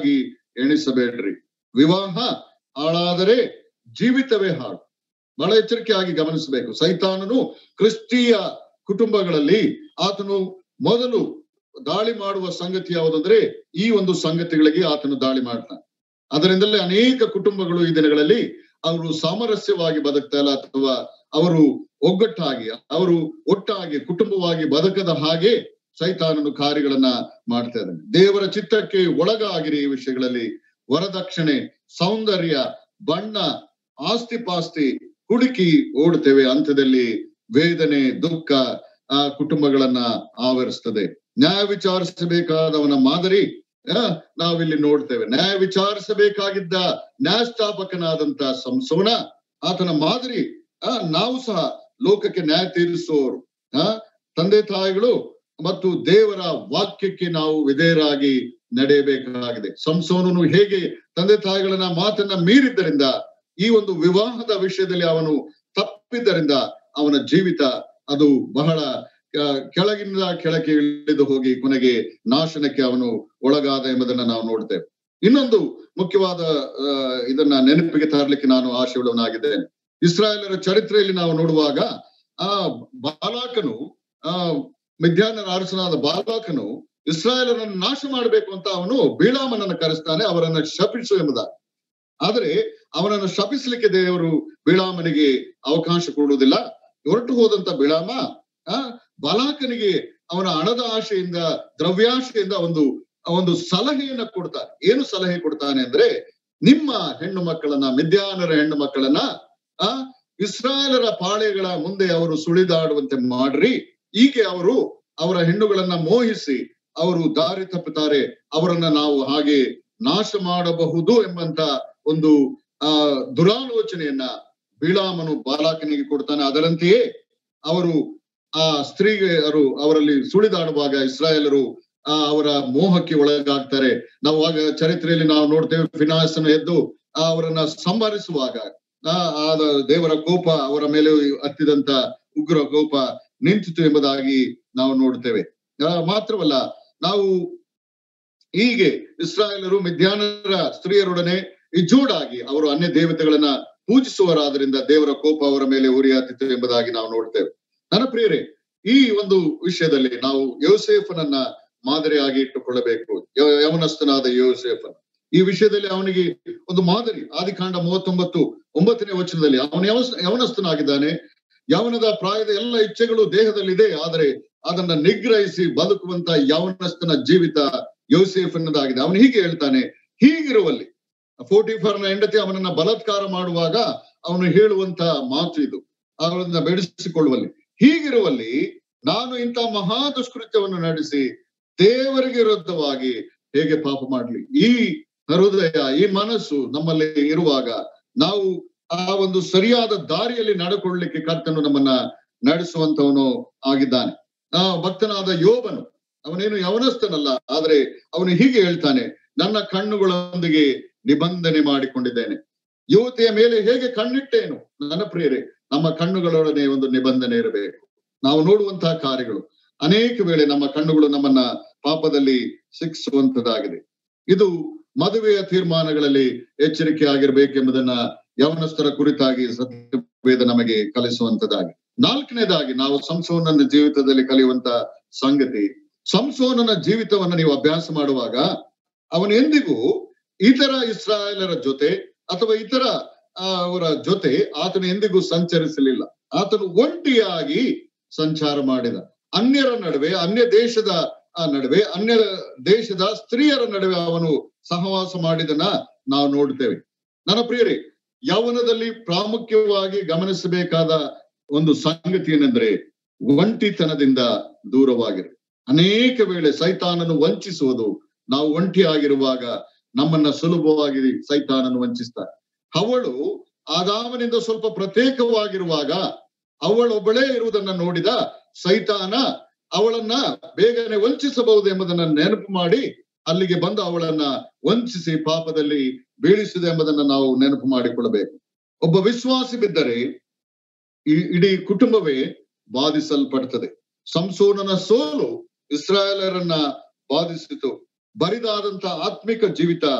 ಎಣಿಸಬೇಡ್ರಿ ವಿವಾಹ ಹಾಳಾದರೆ ಜೀವಿತವೇ ಹಾಳು ಬಹಳ ಎಚ್ಚರಿಕೆಯಾಗಿ ಗಮನಿಸಬೇಕು ಸೈತಾನನು ಕ್ರಿಸ್ತೀಯ ಕುಟುಂಬಗಳಲ್ಲಿ ಆತನು ಮೊದಲು ದಾಳಿ ಮಾಡುವ ಸಂಗತಿ ಯಾವುದಂದ್ರೆ ಈ ಒಂದು ಸಂಗತಿಗಳಿಗೆ ಆತನು ದಾಳಿ ಮಾಡ್ತಾನೆ ಅದರಿಂದಲೇ ಅನೇಕ ಕುಟುಂಬಗಳು ಈ ದಿನಗಳಲ್ಲಿ ಅವರು ಸಾಮರಸ್ಯವಾಗಿ ಬದುಕ್ತಾ ಇಲ್ಲ ಅಥವಾ ಅವರು ಒಗ್ಗಟ್ಟಾಗಿ ಅವರು ಒಟ್ಟಾಗಿ ಕುಟುಂಬವಾಗಿ ಬದುಕದ ಹಾಗೆ ಸೈತಾನನು ಕಾರ್ಯಗಳನ್ನ ಮಾಡ್ತಾ ಇದ್ದಾನೆ ದೇವರ ಚಿತ್ತಕ್ಕೆ ಒಳಗಾಗಿರಿ ಈ ವಿಷಯಗಳಲ್ಲಿ ವರದಕ್ಷಿಣೆ ಸೌಂದರ್ಯ ಬಣ್ಣ ಆಸ್ತಿ ಪಾಸ್ತಿ ಹುಡುಕಿ ಓಡ್ತೇವೆ ಅಂತ್ಯದಲ್ಲಿ ವೇದನೆ ದುಃಖ ಆ ಕುಟುಂಬಗಳನ್ನ ಆವರಿಸ್ತದೆ ನ್ಯಾಯ ವಿಚಾರಿಸಬೇಕಾದವನ ಮಾದರಿ ಆ, ನಾವಿಲ್ಲಿ ನೋಡ್ತೇವೆ ನ್ಯಾಯ ವಿಚಾರಿಸಬೇಕಾಗಿದ್ದ ನ್ಯಾಯಸ್ಥಾಪಕನಾದಂತ ಸಂಸೋನ ಆತನ ಮಾದರಿ ಆ ನಾವು ಸಹ ಲೋಕಕ್ಕೆ ನ್ಯಾಯ ತೀರಿಸುವವರು ಆ ತಂದೆ ತಾಯಿಗಳು ಮತ್ತು ದೇವರ ವಾಕ್ಯಕ್ಕೆ ನಾವು ವಿಧೇಯರಾಗಿ ನಡೆಯಬೇಕಾಗಿದೆ ಸಂಸೋನನು ಹೇಗೆ ತಂದೆ ತಾಯಿಗಳನ್ನ ಮಾತನ್ನ ಮೀರಿದ್ದರಿಂದ ಈ ಒಂದು ವಿವಾಹದ ವಿಷಯದಲ್ಲಿ ಅವನು ತಪ್ಪಿದ್ದರಿಂದ ಅವನ ಜೀವಿತ ಅದು ಬಹಳ ಆ, ಕೆಳಗಿನಿಂದ ಕೆಳಗೆ ಇಳಿದು ಹೋಗಿ ಕೊನೆಗೆ ನಾಶನಕ್ಕೆ ಅವನು ಒಳಗಾದ ಎಂಬುದನ್ನ ನಾವು ನೋಡ್ತೇವೆ ಇನ್ನೊಂದು ಮುಖ್ಯವಾದ ಆ, ಇದನ್ನ ನೆನಪಿಗೆ ತರಲಿಕ್ಕೆ ನಾನು ಆಶೆಯುಳ್ಳವನಾಗಿದ್ದೇನೆ ಇಸ್ರಾಯೇಲರ ಚರಿತ್ರೆಯಲ್ಲಿ ನಾವು ನೋಡುವಾಗ ಆ ಬಾಲಾಕನು ಆ ಮಿದ್ಯಾನರ ಅರಸನಾದ ಬಾಲಾಕನು ಇಸ್ರಾಯೇಲರನ್ನು ನಾಶ ಮಾಡಬೇಕು ಅಂತ ಅವನು ಬೀಳಾಮನನ್ನು ಕರೆಸ್ತಾನೆ ಅವರನ್ನ ಶಪಿಸು ಎಂಬುದಾಗಿ ಆದರೆ ಅವನನ್ನು ಶಪಿಸ್ಲಿಕ್ಕೆ ದೇವರು ಬೀಳಾಮನಿಗೆ ಅವಕಾಶ ಕೊಡುವುದಿಲ್ಲ ಹೊರಟು ಹೋದಂತ ಬಿಳಾಮ ಆ ಬಾಲಾಕನಿಗೆ ಅವನ ಹಣದ ಆಶೆಯಿಂದ ದ್ರವ್ಯಾಶೆಯಿಂದ ಒಂದು ಒಂದು ಸಲಹೆಯನ್ನ ಕೊಡ್ತಾನೆ ಏನು ಸಲಹೆ ಕೊಡ್ತಾನೆ ಅಂದ್ರೆ ನಿಮ್ಮ ಹೆಣ್ಣು ಮಕ್ಕಳನ್ನ ಮಿದ್ಯಾನರ ಹೆಣ್ಣು ಮಕ್ಕಳನ್ನ ಆ ಇಸ್ರಾಯೇಲರ ಪಾಳೆಗಳ ಮುಂದೆ ಅವರು ಸುಳಿದಾಡುವಂತೆ ಮಾಡ್ರಿ ಹೀಗೆ ಅವರು ಅವರ ಹೆಣ್ಣುಗಳನ್ನ ಮೋಹಿಸಿ ಅವರು ದಾರಿ ತಪ್ಪುತ್ತಾರೆ ಅವರನ್ನ ನಾವು ಹಾಗೆ ನಾಶ ಮಾಡಬಹುದು ಎಂಬಂತ ಒಂದು ಆ ದುರಾಲೋಚನೆಯನ್ನ ಬೀಳಾಮನು ಬಾಲಾಕನಿಗೆ ಕೊಡ್ತಾನೆ ಅದರಂತೆಯೇ ಅವರು ಆ ಸ್ತ್ರೀಯರು ಅವರಲ್ಲಿ ಸುಳಿದಾಡುವಾಗ ಇಸ್ರಾಯೇಲರು ಆ ಅವರ ಮೋಹಕ್ಕೆ ಒಳಗಾಗ್ತಾರೆ ನಾವು ಆಗ ಚರಿತ್ರೆಯಲ್ಲಿ ನಾವು ನೋಡ್ತೇವೆ ಫಿನಾಸನ ಎದ್ದು ಆ ಅವರನ್ನ ಸಂಹರಿಸುವಾಗ ಆ ಆದ ದೇವರ ಕೋಪ ಅವರ ಮೇಲೆ ಹತ್ತಿದಂತ ಉಗ್ರ ಕೋಪ ನಿಂತಿತು ಎಂಬುದಾಗಿ ನಾವು ನೋಡ್ತೇವೆ ಆ, ಮಾತ್ರವಲ್ಲ ನಾವು ಹೀಗೆ ಇಸ್ರಾಯೇಲರು ಮಿದ್ಯಾನರ ಸ್ತ್ರೀಯರೊಡನೆ ಇಜ್ಜೋಡಾಗಿ ಅವರು ಅನ್ಯ ದೇವತೆಗಳನ್ನ ಪೂಜಿಸುವರಾದ್ರಿಂದ ದೇವರ ಕೋಪ ಅವರ ಮೇಲೆ ಉರಿಯಾತಿತ್ತು ಎಂಬುದಾಗಿ ನಾವು ನೋಡ್ತೇವೆ ನನ್ನ ಪ್ರಿಯರೇ ಈ ಒಂದು ವಿಷಯದಲ್ಲಿ ನಾವು ಯೋಸೇಫನನ್ನ ಮಾದರಿಯಾಗಿ ಇಟ್ಟುಕೊಳ್ಳಬೇಕು ಯ- ಯವನಸ್ಥನಾದ ಯೋಸೇಫನ್ ಈ ವಿಷಯದಲ್ಲಿ ಅವನಿಗೆ ಒಂದು ಮಾದರಿ ಆದಿಕಾಂಡ ಮೂವತ್ತೊಂಬತ್ತು ಒಂಬತ್ತನೇ ವಚನದಲ್ಲಿ ಅವನು ಯವ ಯವನಸ್ಥನಾಗಿದ್ದಾನೆ ಯವನದ ಪ್ರಾಯದ ಎಲ್ಲ ಇಚ್ಛೆಗಳು ದೇಹದಲ್ಲಿದೆ ಆದರೆ ಅದನ್ನ ನಿಗ್ರಹಿಸಿ ಬದುಕುವಂತ ಯವನಸ್ಥನ ಜೀವಿತ ಯೋಸೇಫನದಾಗಿದೆ ಅವನು ಹೀಗೆ ಹೇಳ್ತಾನೆ ಹೀಗಿರುವಲ್ಲಿ ಫೋರ್ಟಿಫರ್ನ ಹೆಂಡತಿ ಅವನನ್ನ ಬಲಾತ್ಕಾರ ಮಾಡುವಾಗ ಅವನು ಹೇಳುವಂತ ಮಾತು ಇದು ಅವರನ್ನ ಬೆಳೆಸಿಕೊಳ್ಳುವಲ್ಲಿ ಹೀಗಿರುವಲ್ಲಿ ನಾನು ಇಂಥ ಮಹಾ ದುಷ್ಕೃತ್ಯವನ್ನು ನಡೆಸಿ ದೇವರಿಗೆ ವಿರುದ್ಧವಾಗಿ ಹೇಗೆ ಪಾಪ ಮಾಡ್ಲಿ ಈ ಹೃದಯ ಈ ಮನಸ್ಸು ನಮ್ಮಲ್ಲಿ ಇರುವಾಗ ನಾವು ಆ ಒಂದು ಸರಿಯಾದ ದಾರಿಯಲ್ಲಿ ನಡ್ಕೊಳ್ಳಿಕ್ಕೆ ಕರ್ತನು ನಮ್ಮನ್ನ ನಡೆಸುವಂತವನು ಆಗಿದ್ದಾನೆ ಆ ಭಕ್ತನಾದ ಯೋಬನು ಅವನೇನು ಯವನಸ್ಥನಲ್ಲ ಆದ್ರೆ ಅವನು ಹೀಗೆ ಹೇಳ್ತಾನೆ ನನ್ನ ಕಣ್ಣುಗಳೊಂದಿಗೆ ನಿಬಂಧನೆ ಮಾಡಿಕೊಂಡಿದ್ದೇನೆ ಯುವತಿಯ ಮೇಲೆ ಹೇಗೆ ಕಣ್ಣಿಟ್ಟೇನು ನನ್ನ ಪ್ರಿಯರೇ ನಮ್ಮ ಕಣ್ಣುಗಳೊಡನೆ ಒಂದು ನಿಬಂಧನೆ ಇರಬೇಕು ನಾವು ನೋಡುವಂತಹ ಕಾರ್ಯಗಳು ಅನೇಕ ವೇಳೆ ನಮ್ಮ ಕಣ್ಣುಗಳು ನಮ್ಮನ್ನ ಪಾಪದಲ್ಲಿ ಶಿಕ್ಷಿಸುವಂತದ್ದಾಗಿದೆ ಇದು ಮದುವೆಯ ತೀರ್ಮಾನಗಳಲ್ಲಿ ಎಚ್ಚರಿಕೆ ಆಗಿರ್ಬೇಕೆಂಬುದನ್ನ ಯವನಸ್ಥರ ಕುರಿತಾಗಿ ಸತ್ಯವೇದ ನಮಗೆ ಕಲಿಸುವಂತದ್ದಾಗಿ ನಾಲ್ಕನೇದಾಗಿ ನಾವು ಸಂಸೋನನ ಜೀವಿತದಲ್ಲಿ ಕಲಿಯುವಂತ ಸಂಗತಿ ಸಂಸೋನನ ಜೀವಿತವನ್ನ ನೀವು ಅಭ್ಯಾಸ ಮಾಡುವಾಗ ಅವನು ಎಂದಿಗೂ ಇತರ ಇಸ್ರಾಯೇಲರ ಜೊತೆ ಅಥವಾ ಇತರ ಆ, ಅವರ ಜೊತೆ ಆತನು ಎಂದಿಗೂ ಸಂಚರಿಸಲಿಲ್ಲ ಆತನು ಒಂಟಿಯಾಗಿ ಸಂಚಾರ ಮಾಡಿದ ಅನ್ಯರ ನಡುವೆ ಅನ್ಯ ದೇಶದ ಆ ನಡುವೆ ಅನ್ಯ ದೇಶದ ಸ್ತ್ರೀಯರ ನಡುವೆ ಅವನು ಸಹವಾಸ ಮಾಡಿದನ್ನ ನಾವು ನೋಡ್ತೇವೆ ನನ್ನ ಪ್ರಿಯರೇ ಯೌವನದಲ್ಲಿ ಪ್ರಾಮುಖ್ಯವಾಗಿ ಗಮನಿಸಬೇಕಾದ ಒಂದು ಸಂಗತಿ ಏನೆಂದ್ರೆ ಒಂಟಿತನದಿಂದ ದೂರವಾಗಿರಿ ಅನೇಕ ವೇಳೆ ಸೈತಾನನು ವಂಚಿಸುವುದು ನಾವು ಒಂಟಿಯಾಗಿರುವಾಗ ನಮ್ಮನ್ನ ಸುಲಭವಾಗಿ ಸೈತಾನನು ವಂಚಿಸ್ತಾರೆ ಅವಳು ಆದಾಮನಿಂದ ಸ್ವಲ್ಪ ಪ್ರತ್ಯೇಕವಾಗಿರುವಾಗ ಅವಳೊಬ್ಬಳೇ ಇರುವುದನ್ನ ನೋಡಿದ ಸೈತಾನ ಅವಳನ್ನ ಬೇಗನೆ ವಂಚಿಸಬಹುದು ಎಂಬುದನ್ನ ನೆನಪು ಮಾಡಿ ಅಲ್ಲಿಗೆ ಬಂದು ಅವಳನ್ನ ವಂಚಿಸಿ ಪಾಪದಲ್ಲಿ ಬೀಳಿಸಿದೆ ಎಂಬುದನ್ನ ನಾವು ನೆನಪು ಮಾಡಿಕೊಳ್ಳಬೇಕು ಒಬ್ಬ ವಿಶ್ವಾಸಿ ಬಿದ್ದರೆ ಈ ಇಡೀ ಕುಟುಂಬವೇ ಬಾಧಿಸಲ್ಪಡ್ತದೆ ಸಂಸೋನನ ಸೋಲು ಇಸ್ರಾಯೇಲರನ್ನ ಬಾಧಿಸಿತು ಬರಿದಾದಂತ ಆತ್ಮಿಕ ಜೀವಿತ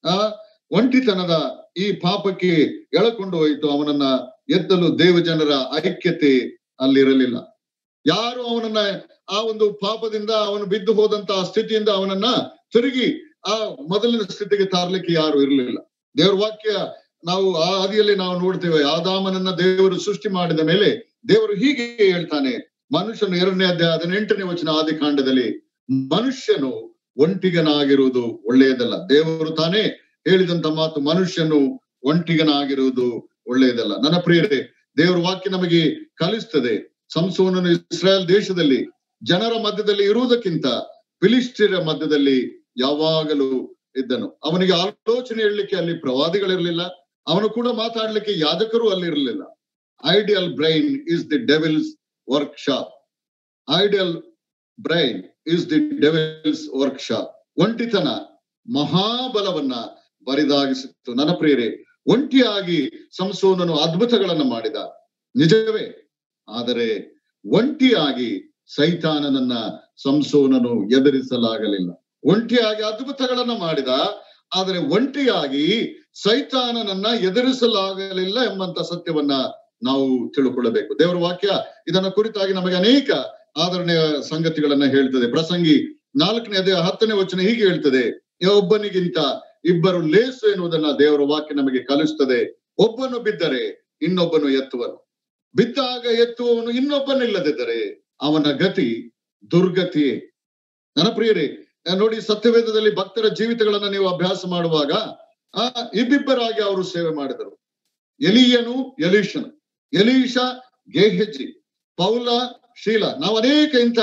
ಆ ಒಂಟಿತನದ ಈ ಪಾಪಕ್ಕೆ ಎಳಕೊಂಡು ಹೋಯಿತು ಅವನನ್ನ ಎತ್ತಲು ದೇವಜನರ ಐಕ್ಯತೆ ಅಲ್ಲಿರಲಿಲ್ಲ ಯಾರು ಅವನನ್ನ ಆ ಒಂದು ಪಾಪದಿಂದ ಅವನು ಬಿದ್ದು ಹೋದಂತ ಸ್ಥಿತಿಯಿಂದ ಅವನನ್ನ ತಿರುಗಿ ಆ ಮೊದಲಿನ ಸ್ಥಿತಿಗೆ ತಾರ್ಲಿಕ್ಕೆ ಯಾರು ಇರಲಿಲ್ಲ ದೇವರ ವಾಕ್ಯ ನಾವು ಆ ಆದಿಯಲ್ಲಿ ನಾವು ನೋಡ್ತೇವೆ ಆದಾಮನನ್ನ ದೇವರು ಸೃಷ್ಟಿ ಮಾಡಿದ ಮೇಲೆ ದೇವರು ಹೀಗೆ ಹೇಳ್ತಾನೆ ಮನುಷ್ಯನು ಎರಡನೇ ಅಧ್ಯಾಯ ಹದಿನೆಂಟನೇ ವಚನ ಆದಿ ಕಾಂಡದಲ್ಲಿ ಮನುಷ್ಯನು ಒಂಟಿಗನಾಗಿರುವುದು ಒಳ್ಳೆಯದಲ್ಲ ದೇವರು ತಾನೇ ಹೇಳಿದಂತ ಮಾತು ಮನುಷ್ಯನು ಒಂಟಿಗನಾಗಿರುವುದು ಒಳ್ಳೆಯದಲ್ಲ ನನ್ನ ಪ್ರಿಯರೇ ದೇವರ ವಾಕ್ಯ ನಮಗೆ ಕಲಿಸ್ತದೆ ಸಂಸೋನನು ಇಸ್ರಾಯೇಲ್ ದೇಶದಲ್ಲಿ ಜನರ ಮಧ್ಯದಲ್ಲಿ ಇರುವುದಕ್ಕಿಂತ ಫಿಲಿಸ್ಟಿಯರ ಮಧ್ಯದಲ್ಲಿ ಯಾವಾಗಲೂ ಇದ್ದನು ಅವನಿಗೆ ಆಲೋಚನೆ ಹೇಳಲಿಕ್ಕೆ ಅಲ್ಲಿ ಪ್ರವಾದಿಗಳಿರಲಿಲ್ಲ ಅವನು ಕೂಡ ಮಾತಾಡ್ಲಿಕ್ಕೆ ಯಾಜಕರು ಅಲ್ಲಿ ಇರಲಿಲ್ಲ ideal brain is the devil's workshop ideal brain is the devil's workshop ಒಂಟಿತನ ಮಹಾಬಲವನ್ನ ಬರಿದಾಗಿಸಿತ್ತು ನನ್ನ ಪ್ರಿಯರೇ ಒಂಟಿಯಾಗಿ ಸಂಸೋನನು ಅದ್ಭುತಗಳನ್ನ ಮಾಡಿದ ನಿಜವೇ ಆದರೆ ಒಂಟಿಯಾಗಿ ಸೈತಾನನನ್ನ ಸಂಸೋನನು ಎದುರಿಸಲಾಗಲಿಲ್ಲ ಒಂಟಿಯಾಗಿ ಅದ್ಭುತಗಳನ್ನ ಮಾಡಿದ ಆದರೆ ಒಂಟಿಯಾಗಿ ಸೈತಾನನನ್ನ ಎದುರಿಸಲಾಗಲಿಲ್ಲ ಎಂಬಂತ ಸತ್ಯವನ್ನ ನಾವು ತಿಳ್ಕೊಳ್ಳಬೇಕು ದೇವರ ವಾಕ್ಯ ಇದನ್ನ ಕುರಿತಾಗಿ ನಮಗೆ ಅನೇಕ ಆದರಣೆಯ ಸಂಗತಿಗಳನ್ನ ಹೇಳ್ತದೆ ಪ್ರಸಂಗಿ ನಾಲ್ಕನೇ ಅದೇ ಹತ್ತನೇ ವಚನ ಹೀಗೆ ಹೇಳ್ತದೆ ಒಬ್ಬನಿಗಿಂತ ಇಬ್ಬರು ಲೇಸು ಎನ್ನುವುದನ್ನ ದೇವರ ವಾಕ್ಯ ನಮಗೆ ಕಲಿಸ್ತದೆ ಒಬ್ಬನು ಬಿದ್ದರೆ ಇನ್ನೊಬ್ಬನು ಎತ್ತುವನು ಬಿದ್ದಾಗ ಎತ್ತುವವನು ಇನ್ನೊಬ್ಬನಿಲ್ಲದಿದ್ದರೆ ಅವನ ಗತಿ ದುರ್ಗತಿಯೇ ನನ್ನ ಪ್ರಿಯರೇ ನೋಡಿ ಸತ್ಯವೇದದಲ್ಲಿ ಭಕ್ತರ ಜೀವಿತಗಳನ್ನ ನೀವು ಅಭ್ಯಾಸ ಮಾಡುವಾಗ ಆ ಇಬ್ಬಿಬ್ಬರಾಗಿ ಅವರು ಸೇವೆ ಮಾಡಿದರು ಎಲಿಯನು ಎಲೀಶನು ಎಲೀಶ ಗೇಹೆಜಿ ಪೌಲ ಶೀಲ ನಾವು ಅನೇಕ ಇಂಥ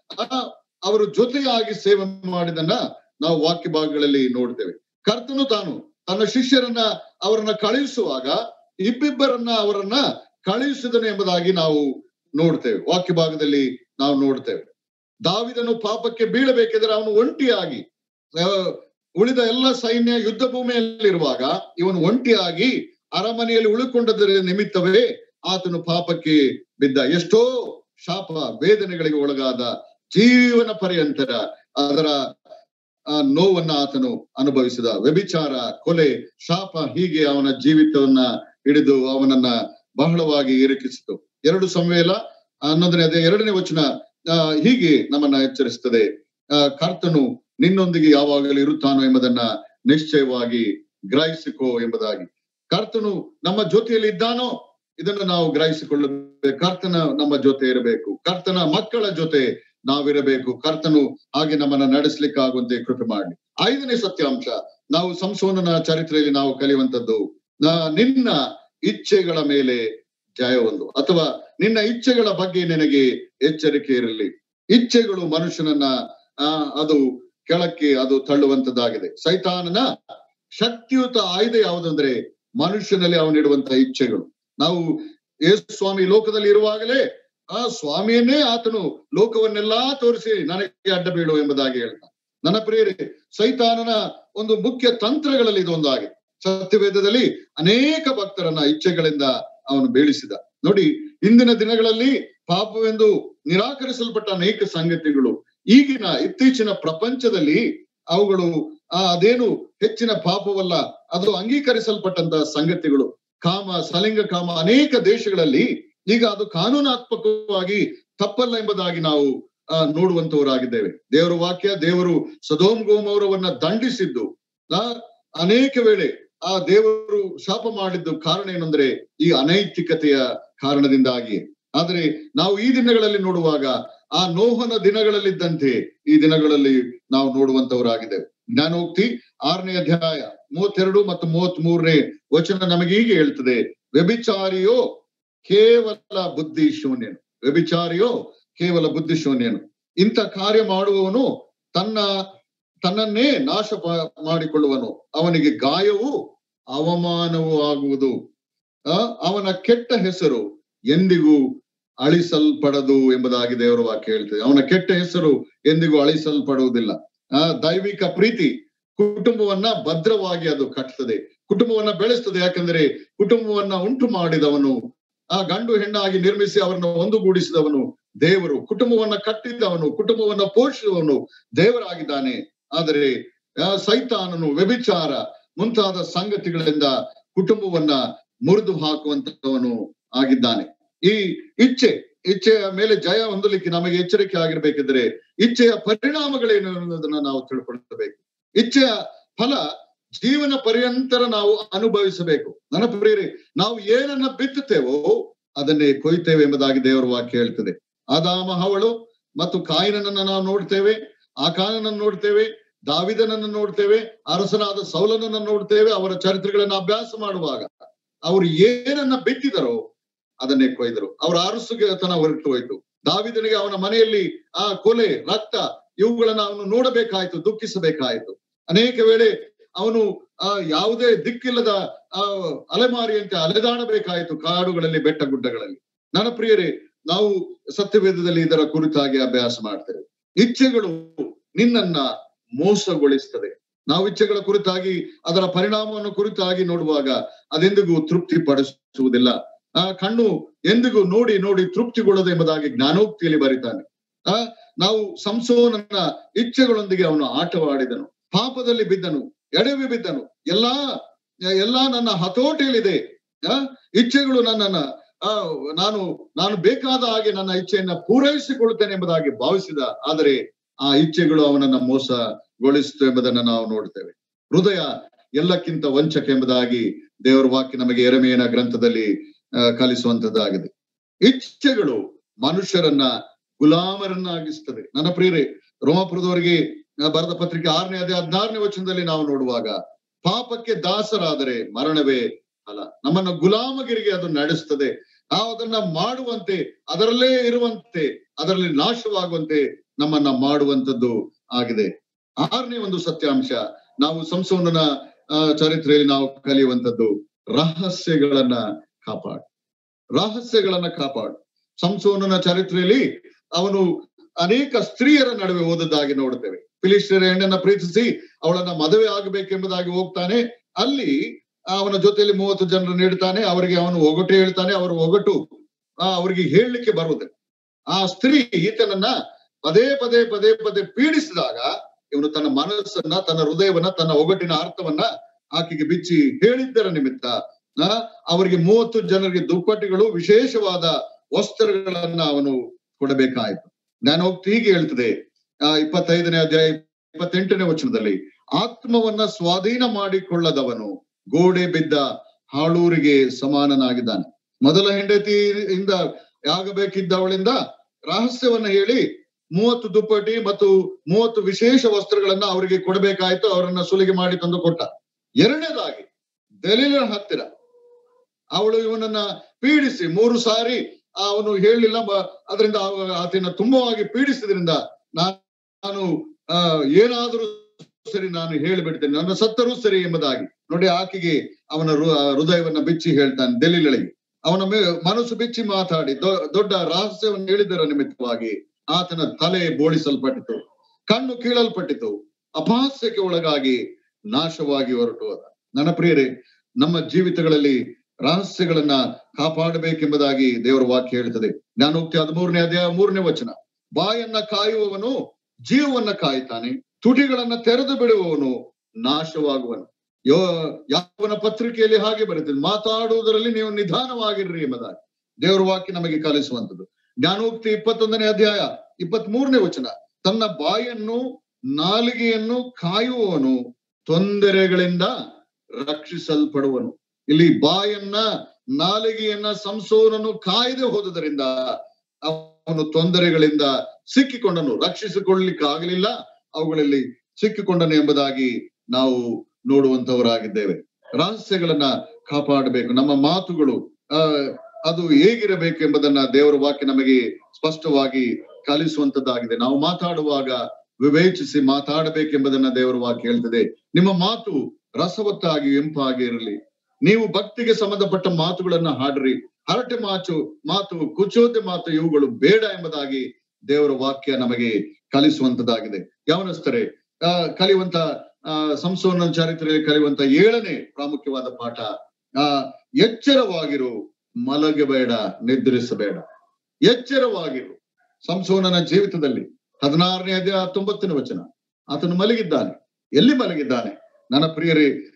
ಅವರು ಜೊತೆಯಾಗಿ ಸೇವೆ ಮಾಡಿದನ್ನ ನಾವು ವಾಕ್ಯ ಭಾಗಗಳಲ್ಲಿ ನೋಡ್ತೇವೆ ಕರ್ತನು ತಾನು ತನ್ನ ಶಿಷ್ಯರನ್ನ ಅವರನ್ನ ಕಳುಹಿಸುವಾಗ ಇಬ್ಬಿಬ್ಬರನ್ನ ಅವರನ್ನ ಕಳುಹಿಸಿದನು ಎಂಬುದಾಗಿ ನಾವು ನೋಡ್ತೇವೆ ವಾಕ್ಯ ಭಾಗದಲ್ಲಿ ನಾವು ನೋಡ್ತೇವೆ ದಾವಿದನು ಪಾಪಕ್ಕೆ ಬೀಳಬೇಕಿದ್ರೆ ಅವನು ಒಂಟಿಯಾಗಿ ಉಳಿದ ಎಲ್ಲ ಸೈನ್ಯ ಯುದ್ಧ ಭೂಮಿಯಲ್ಲಿರುವಾಗ ಇವನು ಒಂಟಿಯಾಗಿ ಅರಮನೆಯಲ್ಲಿ ಉಳಿಕೊಂಡದರ ನಿಮಿತ್ತವೇ ಆತನು ಪಾಪಕ್ಕೆ ಬಿದ್ದ ಎಷ್ಟೋ ಶಾಪ ವೇದನೆಗಳಿಗೆ ಒಳಗಾದ ಜೀವನ ಪರ್ಯಂತರ ಅದರ ನೋವನ್ನ ಆತನು ಅನುಭವಿಸಿದ ವ್ಯಭಿಚಾರ ಕೊಲೆ ಶಾಪ ಹೀಗೆ ಅವನ ಜೀವಿತವನ್ನ ಹಿಡಿದು ಅವನನ್ನ ಬಹಳವಾಗಿ ಇರಿಕಿಸಿತು ಎರಡು ಸಂವೇಲ ಹನ್ನೊಂದನೇ ಅದೇ ಎರಡನೇ ವಚನ ಹೀಗೆ ನಮ್ಮನ್ನ ಎಚ್ಚರಿಸ್ತದೆ ಕರ್ತನು ನಿನ್ನೊಂದಿಗೆ ಯಾವಾಗಲೂ ಇರುತ್ತಾನೋ ಎಂಬುದನ್ನ ನಿಶ್ಚಯವಾಗಿ ಗ್ರಹಿಸಿಕೋ ಎಂಬುದಾಗಿ ಕರ್ತನು ನಮ್ಮ ಜೊತೆಯಲ್ಲಿ ಇದ್ದಾನೋ ಇದನ್ನು ನಾವು ಗ್ರಹಿಸಿಕೊಳ್ಳಬೇಕು ಕರ್ತನ ನಮ್ಮ ಜೊತೆ ಇರಬೇಕು ಕರ್ತನ ಮಕ್ಕಳ ಜೊತೆ ನಾವಿರಬೇಕು ಕರ್ತನು ಹಾಗೆ ನಮ್ಮನ್ನ ನಡೆಸ್ಲಿಕ್ಕಾಗುವಂತೆ ಕೃಪೆ ಮಾಡಲಿ ಐದನೇ ಸತ್ಯಾಂಶ ನಾವು ಸಂಸೋನನ ಚರಿತ್ರೆಯಲ್ಲಿ ನಾವು ಕಲಿಯುವಂತದ್ದು ನಿನ್ನ ಇಚ್ಛೆಗಳ ಮೇಲೆ ಜಯ ಒಂದು ಅಥವಾ ನಿನ್ನ ಇಚ್ಛೆಗಳ ಬಗ್ಗೆ ನಿನಗೆ ಎಚ್ಚರಿಕೆ ಇರಲಿ ಇಚ್ಛೆಗಳು ಮನುಷ್ಯನನ್ನ ಆ ಅದು ಕೆಳಕ್ಕೆ ಅದು ತಳ್ಳುವಂತದ್ದಾಗಿದೆ ಸೈತಾನನ ಶಕ್ತಿಯುತ ಆಯುಧ ಯಾವುದಂದ್ರೆ ಮನುಷ್ಯನಲ್ಲಿ ಅವನಿಡುವಂತ ಇಚ್ಛೆಗಳು ನಾವು ಯೇಸು ಸ್ವಾಮಿ ಲೋಕದಲ್ಲಿ ಇರುವಾಗಲೇ ಆ ಸ್ವಾಮಿಯನ್ನೇ ಆತನು ಲೋಕವನ್ನೆಲ್ಲಾ ತೋರಿಸಿ ನನಗೆ ಅಡ್ಡ ಬೀಳು ಎಂಬುದಾಗಿ ಹೇಳ್ತಾನೆ ನನ್ನ ಪ್ರಿಯರೇ ಸೈತಾನನ ಒಂದು ಮುಖ್ಯ ತಂತ್ರಗಳಲ್ಲಿ ಇದೊಂದಾಗಿದೆ ಸತ್ಯವೇದದಲ್ಲಿ ಅನೇಕ ಭಕ್ತರನ್ನ ಇಚ್ಛೆಗಳಿಂದ ಅವನು ಬೀಳಿಸಿದ ನೋಡಿ ಇಂದಿನ ದಿನಗಳಲ್ಲಿ ಪಾಪವೆಂದು ನಿರಾಕರಿಸಲ್ಪಟ್ಟ ಅನೇಕ ಸಂಗತಿಗಳು ಈಗಿನ ಇತ್ತೀಚಿನ ಪ್ರಪಂಚದಲ್ಲಿ ಅವುಗಳು ಆ ಅದೇನು ಹೆಚ್ಚಿನ ಪಾಪವಲ್ಲ ಅದು ಅಂಗೀಕರಿಸಲ್ಪಟ್ಟಂತಹ ಸಂಗತಿಗಳು ಕಾಮ ಸಲಿಂಗ ಕಾಮ ಅನೇಕ ದೇಶಗಳಲ್ಲಿ ಈಗ ಅದು ಕಾನೂನಾತ್ಮಕವಾಗಿ ತಪ್ಪಲ್ಲ ಎಂಬುದಾಗಿ ನಾವು ಆ ನೋಡುವಂತವರಾಗಿದ್ದೇವೆ ದೇವರ ವಾಕ್ಯ ದೇವರು ಸದೋಮ್ ಗೋಮೌರವನ್ನ ದಂಡಿಸಿದ್ದು ಆ ಅನೇಕ ವೇಳೆ ಆ ದೇವರು ಶಾಪ ಮಾಡಿದ್ದು ಕಾರಣ ಏನಂದ್ರೆ ಈ ಅನೈತಿಕತೆಯ ಕಾರಣದಿಂದಾಗಿ ಆದ್ರೆ ನಾವು ಈ ದಿನಗಳಲ್ಲಿ ನೋಡುವಾಗ ಆ ನೋಹನ ದಿನಗಳಲ್ಲಿದ್ದಂತೆ ಈ ದಿನಗಳಲ್ಲಿ ನಾವು ನೋಡುವಂತವರಾಗಿದ್ದೇವೆ ಜ್ಞಾನೋಕ್ತಿ ಆರನೇ ಅಧ್ಯಾಯ ಮೂವತ್ತೆರಡು ಮತ್ತು ಮೂವತ್ತ್ ಮೂರನೇ ವಚನ ನಮಗೆ ಹೀಗೆ ಹೇಳ್ತದೆ ವ್ಯಭಿಚಾರಿಯೋ ಕೇವಲ ಬುದ್ಧಿ ಶೂನ್ಯನು ವ್ಯಭಿಚಾರಿಯೋ ಕೇವಲ ಬುದ್ಧಿ ಶೂನ್ಯನು ಇಂಥ ಕಾರ್ಯ ಮಾಡುವವನು ತನ್ನ ತನ್ನನ್ನೇ ನಾಶ ಮಾಡಿಕೊಳ್ಳುವನು ಅವನಿಗೆ ಗಾಯವೂ ಅವಮಾನವೂ ಆಗುವುದು ಆ ಅವನ ಕೆಟ್ಟ ಹೆಸರು ಎಂದಿಗೂ ಅಳಿಸಲ್ಪಡದು ಎಂಬುದಾಗಿ ದೇವರ ವಾಕ್ಯ ಹೇಳ್ತದೆ ಅವನ ಕೆಟ್ಟ ಹೆಸರು ಎಂದಿಗೂ ಅಳಿಸಲ್ಪಡುವುದಿಲ್ಲ ಆ ದೈವಿಕ ಪ್ರೀತಿ ಕುಟುಂಬವನ್ನ ಭದ್ರವಾಗಿ ಅದು ಕಟ್ತದೆ ಕುಟುಂಬವನ್ನ ಬೆಳೆಸ್ತದೆ ಯಾಕಂದ್ರೆ ಕುಟುಂಬವನ್ನ ಉಂಟು ಮಾಡಿದವನು ಆ ಗಂಡು ಹೆಣ್ಣಾಗಿ ನಿರ್ಮಿಸಿ ಅವರನ್ನು ಒಂದುಗೂಡಿಸಿದವನು ದೇವರು ಕುಟುಂಬವನ್ನ ಕಟ್ಟಿದವನು ಕುಟುಂಬವನ್ನ ಪೋಷಿಸುವವನು ದೇವರಾಗಿದ್ದಾನೆ ಆದರೆ ಸೈತಾನನು ವ್ಯಭಿಚಾರ ಮುಂತಾದ ಸಂಗತಿಗಳಿಂದ ಕುಟುಂಬವನ್ನ ಮುರಿದು ಹಾಕುವಂತವನು ಆಗಿದ್ದಾನೆ ಈ ಇಚ್ಛೆ ಇಚ್ಛೆಯ ಮೇಲೆ ಜಯ ಹೊಂದಲಿಕ್ಕೆ ನಮಗೆ ಎಚ್ಚರಿಕೆ ಆಗಿರ್ಬೇಕಿದ್ರೆ ಇಚ್ಛೆಯ ಪರಿಣಾಮಗಳೇನು ಅನ್ನೋದನ್ನ ನಾವು ತಿಳ್ಕೊಳ್ಬೇಕು ಇಚ್ಛೆಯ ಫಲ ಜೀವನ ಪರ್ಯಂತರ ನಾವು ಅನುಭವಿಸಬೇಕು ನನ್ನ ಪ್ರಿಯರೇ ನಾವು ಏನನ್ನ ಬಿತ್ತುತ್ತೇವೋ ಅದನ್ನೇ ಕೊಯ್ತೇವೆ ಎಂಬುದಾಗಿ ದೇವರ ವಾಕ್ಯ ಹೇಳ್ತದೆ ಆದಾಮ ಹವಳು ಮತ್ತು ಕಾಯಿನನ್ನ ನಾವು ನೋಡ್ತೇವೆ ಆ ಕಾನನನ್ನು ನೋಡ್ತೇವೆ ದಾವಿದನನ್ನು ನೋಡ್ತೇವೆ ಅರಸನಾದ ಸೌಲನನ್ನ ನೋಡ್ತೇವೆ ಅವರ ಚರಿತ್ರೆಗಳನ್ನ ಅಭ್ಯಾಸ ಮಾಡುವಾಗ ಅವರು ಏನನ್ನ ಬಿತ್ತಿದರೋ ಅದನ್ನೇ ಕೊಯ್ದರು ಅವರ ಅರಸುಗೆ ತನ ಹೊರಟು ಹೋಯ್ತು ದಾವಿದನಿಗೆ ಅವನ ಮನೆಯಲ್ಲಿ ಆ ಕೊಲೆ ರಕ್ತ ಇವುಗಳನ್ನ ಅವನು ನೋಡಬೇಕಾಯ್ತು ದುಃಖಿಸಬೇಕಾಯ್ತು ಅನೇಕ ವೇಳೆ ಅವನು ಆ ಯಾವುದೇ ದಿಕ್ಕಿಲ್ಲದ ಆ ಅಲೆಮಾರಿಯಂತೆ ಅಲೆದಾಡಬೇಕಾಯಿತು ಕಾಡುಗಳಲ್ಲಿ ಬೆಟ್ಟ ಗುಡ್ಡಗಳಲ್ಲಿ ನನ್ನ ಪ್ರಿಯರೇ ನಾವು ಸತ್ಯವೇದದಲ್ಲಿ ಇದರ ಕುರಿತಾಗಿ ಅಭ್ಯಾಸ ಮಾಡ್ತೇವೆ ಇಚ್ಛೆಗಳು ನಿನ್ನನ್ನ ಮೋಸಗೊಳಿಸ್ತದೆ ನಾವು ಇಚ್ಛೆಗಳ ಕುರಿತಾಗಿ ಅದರ ಪರಿಣಾಮವನ್ನು ಕುರಿತಾಗಿ ನೋಡುವಾಗ ಅದೆಂದಿಗೂ ತೃಪ್ತಿ ಪಡಿಸುವುದಿಲ್ಲ ಆ ಕಣ್ಣು ಎಂದಿಗೂ ನೋಡಿ ನೋಡಿ ತೃಪ್ತಿಗೊಳ್ಳದು ಎಂಬುದಾಗಿ ಜ್ಞಾನೋಕ್ತಿಯಲ್ಲಿ ಬರೀತಾನೆ ಆ ನಾವು ಸಂಸೋನನ್ನ ಇಚ್ಛೆಗಳೊಂದಿಗೆ ಅವನು ಆಟವಾಡಿದನು ಪಾಪದಲ್ಲಿ ಬಿದ್ದನು ಎಡವಿ ಬಿದ್ದನು ಎಲ್ಲಾ ಎಲ್ಲಾ ನನ್ನ ಹತೋಟಿಯಲ್ಲಿದೆ ಆ ಇಚ್ಛೆಗಳು ನನ್ನನ್ನ ಆ ನಾನು ನಾನು ಬೇಕಾದ ಹಾಗೆ ನನ್ನ ಇಚ್ಛೆಯನ್ನ ಪೂರೈಸಿಕೊಳ್ಳುತ್ತೇನೆ ಎಂಬುದಾಗಿ ಭಾವಿಸಿದ ಆದರೆ ಆ ಇಚ್ಛೆಗಳು ಅವನನ್ನ ಮೋಸಗೊಳಿಸಿತು ಎಂಬುದನ್ನ ನಾವು ನೋಡ್ತೇವೆ ಹೃದಯ ಎಲ್ಲಕ್ಕಿಂತ ವಂಚಕ ಎಂಬುದಾಗಿ ದೇವರ ವಾಕ್ಯ ನಮಗೆ ಎರೆಮೆಯನ ಗ್ರಂಥದಲ್ಲಿ ಕಲಿಸುವಂತದ್ದಾಗಿದೆ ಇಚ್ಛೆಗಳು ಮನುಷ್ಯರನ್ನ ಗುಲಾಮರನ್ನಾಗಿಸ್ತದೆ ನನ್ನ ಪ್ರಿಯರೇ ರೋಮಪುರದವರಿಗೆ ಬರೆದ ಪತ್ರಿಕೆ ಆರನೇ ಅದೇ ಹದಿನಾರನೇ ವಚನದಲ್ಲಿ ನಾವು ನೋಡುವಾಗ ಪಾಪಕ್ಕೆ ದಾಸರಾದರೆ ಮರಣವೇ ಅಲ್ಲ ನಮ್ಮನ್ನ ಗುಲಾಮಗಿರಿಗೆ ಅದು ನಡೆಸ್ತದೆ ನಾವು ಅದನ್ನ ಮಾಡುವಂತೆ ಅದರಲ್ಲೇ ಇರುವಂತೆ ಅದರಲ್ಲಿ ನಾಶವಾಗುವಂತೆ ನಮ್ಮನ್ನ ಮಾಡುವಂತದ್ದು ಆಗಿದೆ ಆರನೇ ಒಂದು ಸತ್ಯಾಂಶ ನಾವು ಸಂಸೋನನ ಚರಿತ್ರೆಯಲ್ಲಿ ನಾವು ಕಲಿಯುವಂತದ್ದು ರಹಸ್ಯಗಳನ್ನ ಕಾಪಾಡು ರಹಸ್ಯಗಳನ್ನ ಕಾಪಾಡು ಸಂಸೋನನ ಚರಿತ್ರೆಯಲ್ಲಿ ಅವನು ಅನೇಕ ಸ್ತ್ರೀಯರ ನಡುವೆ ಓದದ್ದಾಗಿ ನೋಡುತ್ತೇವೆ ಫಿಲಿಸ್ಟಿಯರ ಹೆಣ್ಣನ್ನ ಪ್ರೀತಿಸಿ ಅವಳನ್ನ ಮದುವೆ ಆಗಬೇಕೆಂಬುದಾಗಿ ಹೋಗ್ತಾನೆ ಅಲ್ಲಿ ಅವನ ಜೊತೆಯಲ್ಲಿ ಮೂವತ್ತು ಜನರು ನೀಡ್ತಾನೆ ಅವರಿಗೆ ಅವನು ಒಗಟು ಹೇಳ್ತಾನೆ ಅವರ ಒಗಟು ಆ ಅವರಿಗೆ ಹೇಳಲಿಕ್ಕೆ ಬರುವುದಿಲ್ಲ ಆ ಸ್ತ್ರೀ ಈತನನ್ನ ಪದೇ ಪದೇ ಪದೇ ಪದೇ ಪೀಡಿಸಿದಾಗ ಇವನು ತನ್ನ ಮನಸ್ಸನ್ನ ತನ್ನ ಹೃದಯವನ್ನ ತನ್ನ ಒಗಟಿನ ಅರ್ಥವನ್ನ ಆಕೆಗೆ ಬಿಚ್ಚಿ ಹೇಳಿದ್ದರ ನಿಮಿತ್ತ ಅವರಿಗೆ ಮೂವತ್ತು ಜನರಿಗೆ ದುಪ್ಪಟ್ಟಿಗಳು ವಿಶೇಷವಾದ ವಸ್ತ್ರಗಳನ್ನ ಅವನು ಕೊಡಬೇಕಾಯ್ತು ನಾನು ಹೋಗ್ತಿ ಹೀಗೆ ಹೇಳ್ತದೆ ಆ ಇಪ್ಪತ್ತೈದನೇ ಅಧ್ಯಾಯ ಇಪ್ಪತ್ತೆಂಟನೇ ವಚನದಲ್ಲಿ ಆತ್ಮವನ್ನ ಸ್ವಾಧೀನ ಮಾಡಿಕೊಳ್ಳದವನು ಗೋಡೆ ಬಿದ್ದ ಹಾಳೂರಿಗೆ ಸಮಾನನಾಗಿದ್ದಾನೆ ಮೊದಲ ಹೆಂಡತಿಯಿಂದ ಆಗಬೇಕಿದ್ದವಳಿಂದ ರಹಸ್ಯವನ್ನ ಹೇಳಿ ಮೂವತ್ತು ದುಪ್ಪಟಿ ಮತ್ತು ಮೂವತ್ತು ವಿಶೇಷ ವಸ್ತ್ರಗಳನ್ನ ಅವರಿಗೆ ಕೊಡಬೇಕಾಯ್ತು ಅವರನ್ನ ಸುಲಿಗೆ ಮಾಡಿ ತಂದು ಕೊಟ್ಟ ಎರಡನೇದಾಗಿ ದಲೀಲನ ಹತ್ತಿರ ಅವಳು ಇವನನ್ನ ಪೀಡಿಸಿ ಮೂರು ಸಾರಿ ಅವನು ಹೇಳಲಿಲ್ಲ ಅದರಿಂದ ಆತನ ತುಂಬವಾಗಿ ಪೀಡಿಸಿದ್ರಿಂದ ನಾನು ಆ ಏನಾದ್ರೂ ಸರಿ ನಾನು ಹೇಳಿಬಿಡ್ತೇನೆ ನನ್ನ ಸತ್ತರೂ ಸರಿ ಎಂಬುದಾಗಿ ನೋಡಿ ಆಕೆಗೆ ಅವನ ಹೃದಯವನ್ನ ಬಿಚ್ಚಿ ಹೇಳ್ತಾನೆ ದಲೀಲಳಿಗೆ ಅವನ ಮೇ ಮನಸ್ಸು ಬಿಚ್ಚಿ ಮಾತಾಡಿ ದೊಡ್ಡ ರಹಸ್ಯವನ್ನು ಹೇಳಿದರ ನಿಮಿತ್ತವಾಗಿ ಆತನ ತಲೆ ಬೋಳಿಸಲ್ಪಟ್ಟಿತು ಕಣ್ಣು ಕೀಳಲ್ಪಟ್ಟಿತು ಅಪಹಾಸ್ಯಕ್ಕೆ ಒಳಗಾಗಿ ನಾಶವಾಗಿ ಹೊರಟು ಅದ ನನ್ನ ಪ್ರಿಯರೇ ನಮ್ಮ ಜೀವಿತಗಳಲ್ಲಿ ರಹಸ್ಯಗಳನ್ನ ಕಾಪಾಡಬೇಕೆಂಬುದಾಗಿ ದೇವರ ವಾಕ್ಯ ಹೇಳ್ತದೆ ಜ್ಞಾನೋಕ್ತಿ ಹದಿಮೂರನೇ ಅಧ್ಯಾಯ ಮೂರನೇ ವಚನ ಬಾಯನ್ನ ಕಾಯುವವನು ಜೀವವನ್ನ ಕಾಯ್ತಾನೆ ತುಟಿಗಳನ್ನ ತೆರೆದು ಬಿಡುವವನು ನಾಶವಾಗುವನು ಯೋ ಯಾವನ ಪತ್ರಿಕೆಯಲ್ಲಿ ಹಾಗೆ ಬರುತ್ತದೆ ಮಾತಾಡುವುದರಲ್ಲಿ ನೀವು ನಿಧಾನವಾಗಿರ್ರಿ ಎಂಬುದಾಗಿ ದೇವರ ವಾಕ್ಯ ನಮಗೆ ಕಲಿಸುವಂತದ್ದು ಜ್ಞಾನೋಕ್ತಿ ಇಪ್ಪತ್ತೊಂದನೇ ಅಧ್ಯಾಯ ಇಪ್ಪತ್ತ್ ಮೂರನೇ ವಚನ ತನ್ನ ಬಾಯನ್ನು ನಾಲಿಗೆಯನ್ನು ಕಾಯುವವನು ತೊಂದರೆಗಳಿಂದ ರಕ್ಷಿಸಲ್ಪಡುವನು ಇಲ್ಲಿ ಬಾಯನ್ನ ನಾಲಿಗೆಯನ್ನ ಸಂಸೋನನ್ನು ಕಾಯದೆ ಹೋದುದರಿಂದ ಅವನು ತೊಂದರೆಗಳಿಂದ ಸಿಕ್ಕಿಕೊಂಡನು ರಕ್ಷಿಸಿಕೊಳ್ಳಲಿಕ್ಕೆ ಆಗಲಿಲ್ಲ ಅವುಗಳಲ್ಲಿ ಸಿಕ್ಕಿಕೊಂಡನು ಎಂಬುದಾಗಿ ನಾವು ನೋಡುವಂತವರಾಗಿದ್ದೇವೆ ರಹಸ್ಯಗಳನ್ನ ಕಾಪಾಡಬೇಕು ನಮ್ಮ ಮಾತುಗಳು ಆ ಅದು ಹೇಗಿರಬೇಕು ಎಂಬುದನ್ನ ದೇವರ ವಾಕ್ಯ ನಮಗೆ ಸ್ಪಷ್ಟವಾಗಿ ಕಲಿಸುವಂತದ್ದಾಗಿದೆ ನಾವು ಮಾತಾಡುವಾಗ ವಿವೇಚಿಸಿ ಮಾತಾಡಬೇಕೆಂಬುದನ್ನ ದೇವರ ವಾಕ್ಯ ಹೇಳ್ತದೆ ನಿಮ್ಮ ಮಾತು ರಸವತ್ತಾಗಿ ಇಂಪಾಗಿ ಇರಲಿ ನೀವು ಭಕ್ತಿಗೆ ಸಂಬಂಧಪಟ್ಟ ಮಾತುಗಳನ್ನ ಹಾಡ್ರಿ ಹರಟೆ ಮಾಚು ಮಾತು ಕುಚೋತೆ ಮಾತು ಇವುಗಳು ಬೇಡ ಎಂಬುದಾಗಿ ದೇವರ ವಾಕ್ಯ ನಮಗೆ ಕಲಿಸುವಂತದ್ದಾಗಿದೆ ಯಾವನಸ್ತರೆ ಆ ಕಲಿಯುವಂತ ಆ ಸಂಸೋನ ಚರಿತ್ರೆಯಲ್ಲಿ ಕಲಿಯುವಂತ ಏಳನೇ ಪ್ರಾಮುಖ್ಯವಾದ ಪಾಠ ಆ ಎಚ್ಚರವಾಗಿರು ಮಲಗಬೇಡ ನಿದ್ರಿಸಬೇಡ ಎಚ್ಚರವಾಗಿರು ಸಂಸೋನನ ಜೀವಿತದಲ್ಲಿ ಹದಿನಾರನೇ ಅಧ್ಯಾಯ ಹತ್ತೊಂಬತ್ತನೇ ವಚನ ಆತನು ಮಲಗಿದ್ದಾನೆ ಎಲ್ಲಿ ಮಲಗಿದ್ದಾನೆ ನನ್ನ ಪ್ರಿಯರೇ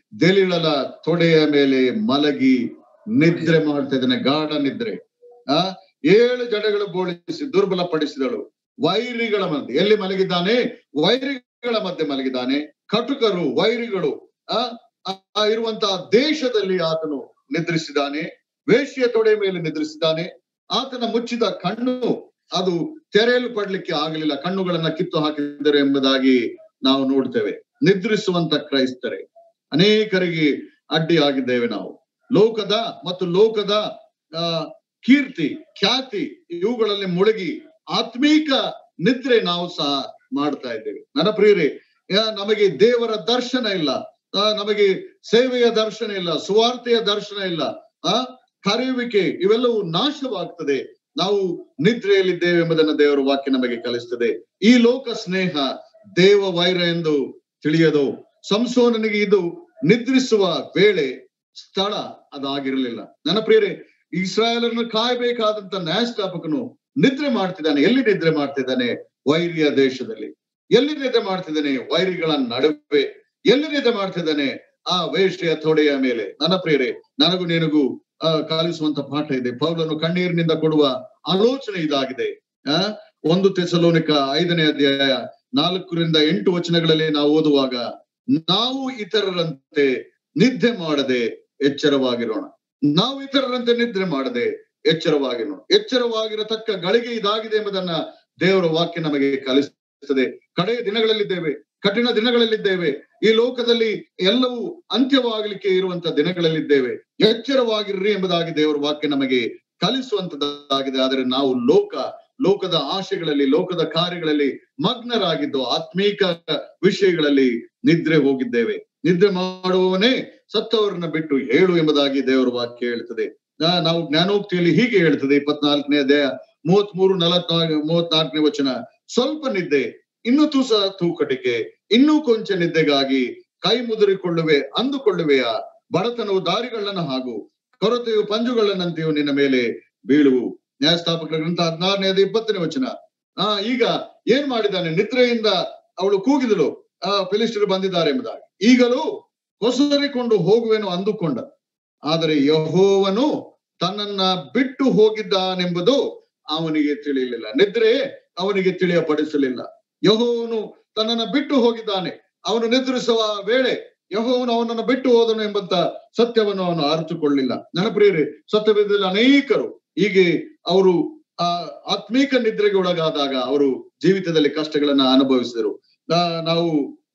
ದೆಲಿಳಲ ತೊಡೆಯ ಮೇಲೆ ಮಲಗಿ ನಿದ್ರೆ ಮಾಡ್ತಾ ಇದ್ದಾನೆ ಗಾಢ ನಿದ್ರೆ ಆ ಏಳು ಜಡಗಳು ಬೋಳಿಸಿ ದುರ್ಬಲಪಡಿಸಿದಳು ವೈರಿಗಳ ಮಧ್ಯೆ ಎಲ್ಲಿ ಮಲಗಿದ್ದಾನೆ ವೈರಿಗಳ ಮಧ್ಯೆ ಮಲಗಿದ್ದಾನೆ ಕಟುಕರು ವೈರಿಗಳು ಆ ಆ ಇರುವಂತಹ ದೇಶದಲ್ಲಿ ಆತನು ನಿದ್ರಿಸಿದ್ದಾನೆ ವೇಶ್ಯ ತೊಡೆ ಮೇಲೆ ನಿದ್ರಿಸಿದ್ದಾನೆ ಆತನ ಮುಚ್ಚಿದ ಕಣ್ಣು ಅದು ತೆರೆಯಲು ಪಡ್ಲಿಕ್ಕೆ ಆಗಲಿಲ್ಲ ಕಣ್ಣುಗಳನ್ನ ಕಿತ್ತು ಹಾಕಿದರು ಎಂಬುದಾಗಿ ನಾವು ನೋಡ್ತೇವೆ ನಿದ್ರಿಸುವಂತ ಕ್ರೈಸ್ತರೇ ಅನೇಕರಿಗೆ ಅಡ್ಡಿ ಆಗಿದ್ದೇವೆ ನಾವು ಲೋಕದ ಮತ್ತು ಲೋಕದ ಆ ಕೀರ್ತಿ ಖ್ಯಾತಿ ಇವುಗಳಲ್ಲಿ ಮುಳುಗಿ ಆತ್ಮೀಕ ನಿದ್ರೆ ನಾವು ಸಹ ಮಾಡ್ತಾ ಇದ್ದೇವೆ ನನ್ನ ಪ್ರಿಯರೇ ಯಾ- ನಮಗೆ ದೇವರ ದರ್ಶನ ಇಲ್ಲ ಆ, ನಮಗೆ ಸೇವೆಯ ದರ್ಶನ ಇಲ್ಲ ಸುವಾರ್ತೆಯ ದರ್ಶನ ಇಲ್ಲ ಆ ಕರೆಯುವಿಕೆ ಇವೆಲ್ಲವೂ ನಾಶವಾಗ್ತದೆ ನಾವು ನಿದ್ರೆಯಲ್ಲಿದ್ದೇವೆ ಎಂಬುದನ್ನು ದೇವರ ವಾಕ್ಯ ನಮಗೆ ಕಲಿಸ್ತದೆ ಈ ಲೋಕ ಸ್ನೇಹ ದೇವ ವೈರ ಎಂದು ತಿಳಿಯದು ಸಂಸೋನನಿಗೆ ಇದು ನಿದ್ರಿಸುವ ವೇಳೆ ಸ್ಥಳ ಅದಾಗಿರಲಿಲ್ಲ ನನ್ನ ಪ್ರಿಯರೇ ಇಸ್ರಾಯೇಲರನ್ನು ಕಾಯಬೇಕಾದಂತ ನ್ಯಾಯಸ್ಥಾಪಕನು ನಿದ್ರೆ ಮಾಡ್ತಿದ್ದಾನೆ ಎಲ್ಲಿ ನಿದ್ರೆ ಮಾಡ್ತಿದ್ದಾನೆ ವೈರಿಯ ದೇಶದಲ್ಲಿ ಎಲ್ಲಿ ನಿದ್ರೆ ಮಾಡ್ತಿದ್ದಾನೆ ವೈರಿಗಳ ನಡುವೆ ಎಲ್ಲಿ ನಿದ್ರೆ ಮಾಡ್ತಿದ್ದಾನೆ ಆ ವೇಶ್ಯ ತೊಡೆಯ ಮೇಲೆ ನನ್ನ ಪ್ರಿಯರೇ ನನಗೂ ನಿನಗೂ ಆ ಕಲಿಸುವಂತ ಪಾಠ ಇದೆ ಪೌಲನು ಕಣ್ಣೀರಿನಿಂದ ಕೊಡುವ ಆಲೋಚನೆ ಇದಾಗಿದೆ ಆ ಒಂದು ತೆಸಲೋನಿಕ ಐದನೇ ಅಧ್ಯಾಯ ನಾಲ್ಕರಿಂದ ಎಂಟು ವಚನಗಳಲ್ಲಿ ನಾವು ಓದುವಾಗ ನಾವು ಇತರರಂತೆ ನಿದ್ದೆ ಮಾಡದೆ ಎಚ್ಚರವಾಗಿರೋಣ ನಾವು ಇತರರಂತೆ ನಿದ್ರೆ ಮಾಡದೆ ಎಚ್ಚರವಾಗಿರೋಣ ಎಚ್ಚರವಾಗಿರತಕ್ಕ ಗಳಿಗೆ ಇದಾಗಿದೆ ಎಂಬುದನ್ನ ದೇವರ ವಾಕ್ಯ ನಮಗೆ ಕಲಿಸುತ್ತದೆ ಕಡೆಯ ದಿನಗಳಲ್ಲಿದ್ದೇವೆ ಕಠಿಣ ದಿನಗಳಲ್ಲಿದ್ದೇವೆ ಈ ಲೋಕದಲ್ಲಿ ಎಲ್ಲವೂ ಅಂತ್ಯವಾಗಲಿಕ್ಕೆ ಇರುವಂತ ದಿನಗಳಲ್ಲಿದ್ದೇವೆ ಎಚ್ಚರವಾಗಿರ್ರಿ ಎಂಬುದಾಗಿ ದೇವರ ವಾಕ್ಯ ನಮಗೆ ಕಲಿಸುವಂತದ್ದಾಗಿದೆ ಆದರೆ ನಾವು ಲೋಕ ಲೋಕದ ಆಶೆಗಳಲ್ಲಿ ಲೋಕದ ಕಾರ್ಯಗಳಲ್ಲಿ ಮಗ್ನರಾಗಿದ್ದು ಆತ್ಮೀಕ ವಿಷಯಗಳಲ್ಲಿ ನಿದ್ರೆ ಹೋಗಿದ್ದೇವೆ ನಿದ್ರೆ ಮಾಡುವವನೇ ಸತ್ತವರನ್ನ ಬಿಟ್ಟು ಹೇಳು ಎಂಬುದಾಗಿ ದೇವರ ವಾಕ್ಯ ಹೇಳ್ತದೆ ನಾ- ನಾವು ಜ್ಞಾನೋಕ್ತಿಯಲ್ಲಿ ಹೀಗೆ ಹೇಳ್ತದೆ ಇಪ್ಪತ್ನಾಲ್ಕನೇ ಅಧ್ಯಾಯ ಮೂವತ್ ಮೂರು ನಲವತ್ನಾಲ್ಕು ಮೂವತ್ನಾಲ್ಕನೇ ವಚನ ಸ್ವಲ್ಪ ನಿದ್ದೆ ಇನ್ನು ತೂಸ ತೂಕಟಿಕೆ ಇನ್ನೂ ಕೊಂಚ ನಿದ್ದೆಗಾಗಿ ಕೈ ಮುದುರಿಕೊಳ್ಳುವೆ ಅಂದುಕೊಳ್ಳುವೆಯ ಬಡತನವು ದಾರಿಗಳನ್ನ ಹಾಗೂ ಕೊರತೆಯು ಪಂಜುಗಳನ್ನಂತೆಯೂ ನಿನ್ನ ಮೇಲೆ ಬೀಳುವು ನ್ಯಾಯಸ್ಥಾಪಕರ ಗ್ರಂಥ ಹದಿನಾರನೇ ಇಪ್ಪತ್ತನೇ ವಚನ ಆ ಈಗ ಏನ್ ಮಾಡಿದ್ದಾನೆ ನಿದ್ರೆಯಿಂದ ಅವಳು ಕೂಗಿದಳು ಆ ಫಿಲಿಸ್ಟರು ಬಂದಿದ್ದಾರೆ ಎಂಬುದಾಗಿ ಈಗಲೂ ಹೊಸರಿಕೊಂಡು ಹೋಗುವೆನು ಅಂದುಕೊಂಡ ಆದರೆ ಯಹೋವನು ತನ್ನನ್ನ ಬಿಟ್ಟು ಹೋಗಿದ್ದಾನೆಂಬುದು ಅವನಿಗೆ ತಿಳಿಯಲಿಲ್ಲ ನಿದ್ರೆ ಅವನಿಗೆ ತಿಳಿಯಪಡಿಸಲಿಲ್ಲ ಯಹೋವನು ತನ್ನನ್ನ ಬಿಟ್ಟು ಹೋಗಿದ್ದಾನೆ ಅವನು ನಿದ್ರಿಸುವ ವೇಳೆ ಯಹೋವನು ಅವನನ್ನು ಬಿಟ್ಟು ಹೋದನು ಎಂಬಂತ ಸತ್ಯವನ್ನು ಅವನು ಅರಿತುಕೊಳ್ಳಿಲ್ಲ ನನ್ನ ಪ್ರಿಯರೇ ಸತ್ಯವೇದದಲ್ಲಿ ಅನೇಕರು ಹೀಗೆ ಅವರು ಆ ಆತ್ಮೀಕ ನಿದ್ರೆಗೆ ಒಳಗಾದಾಗ ಅವರು ಜೀವಿತದಲ್ಲಿ ಕಷ್ಟಗಳನ್ನ ಅನುಭವಿಸಿದರು ನಾ- ನಾವು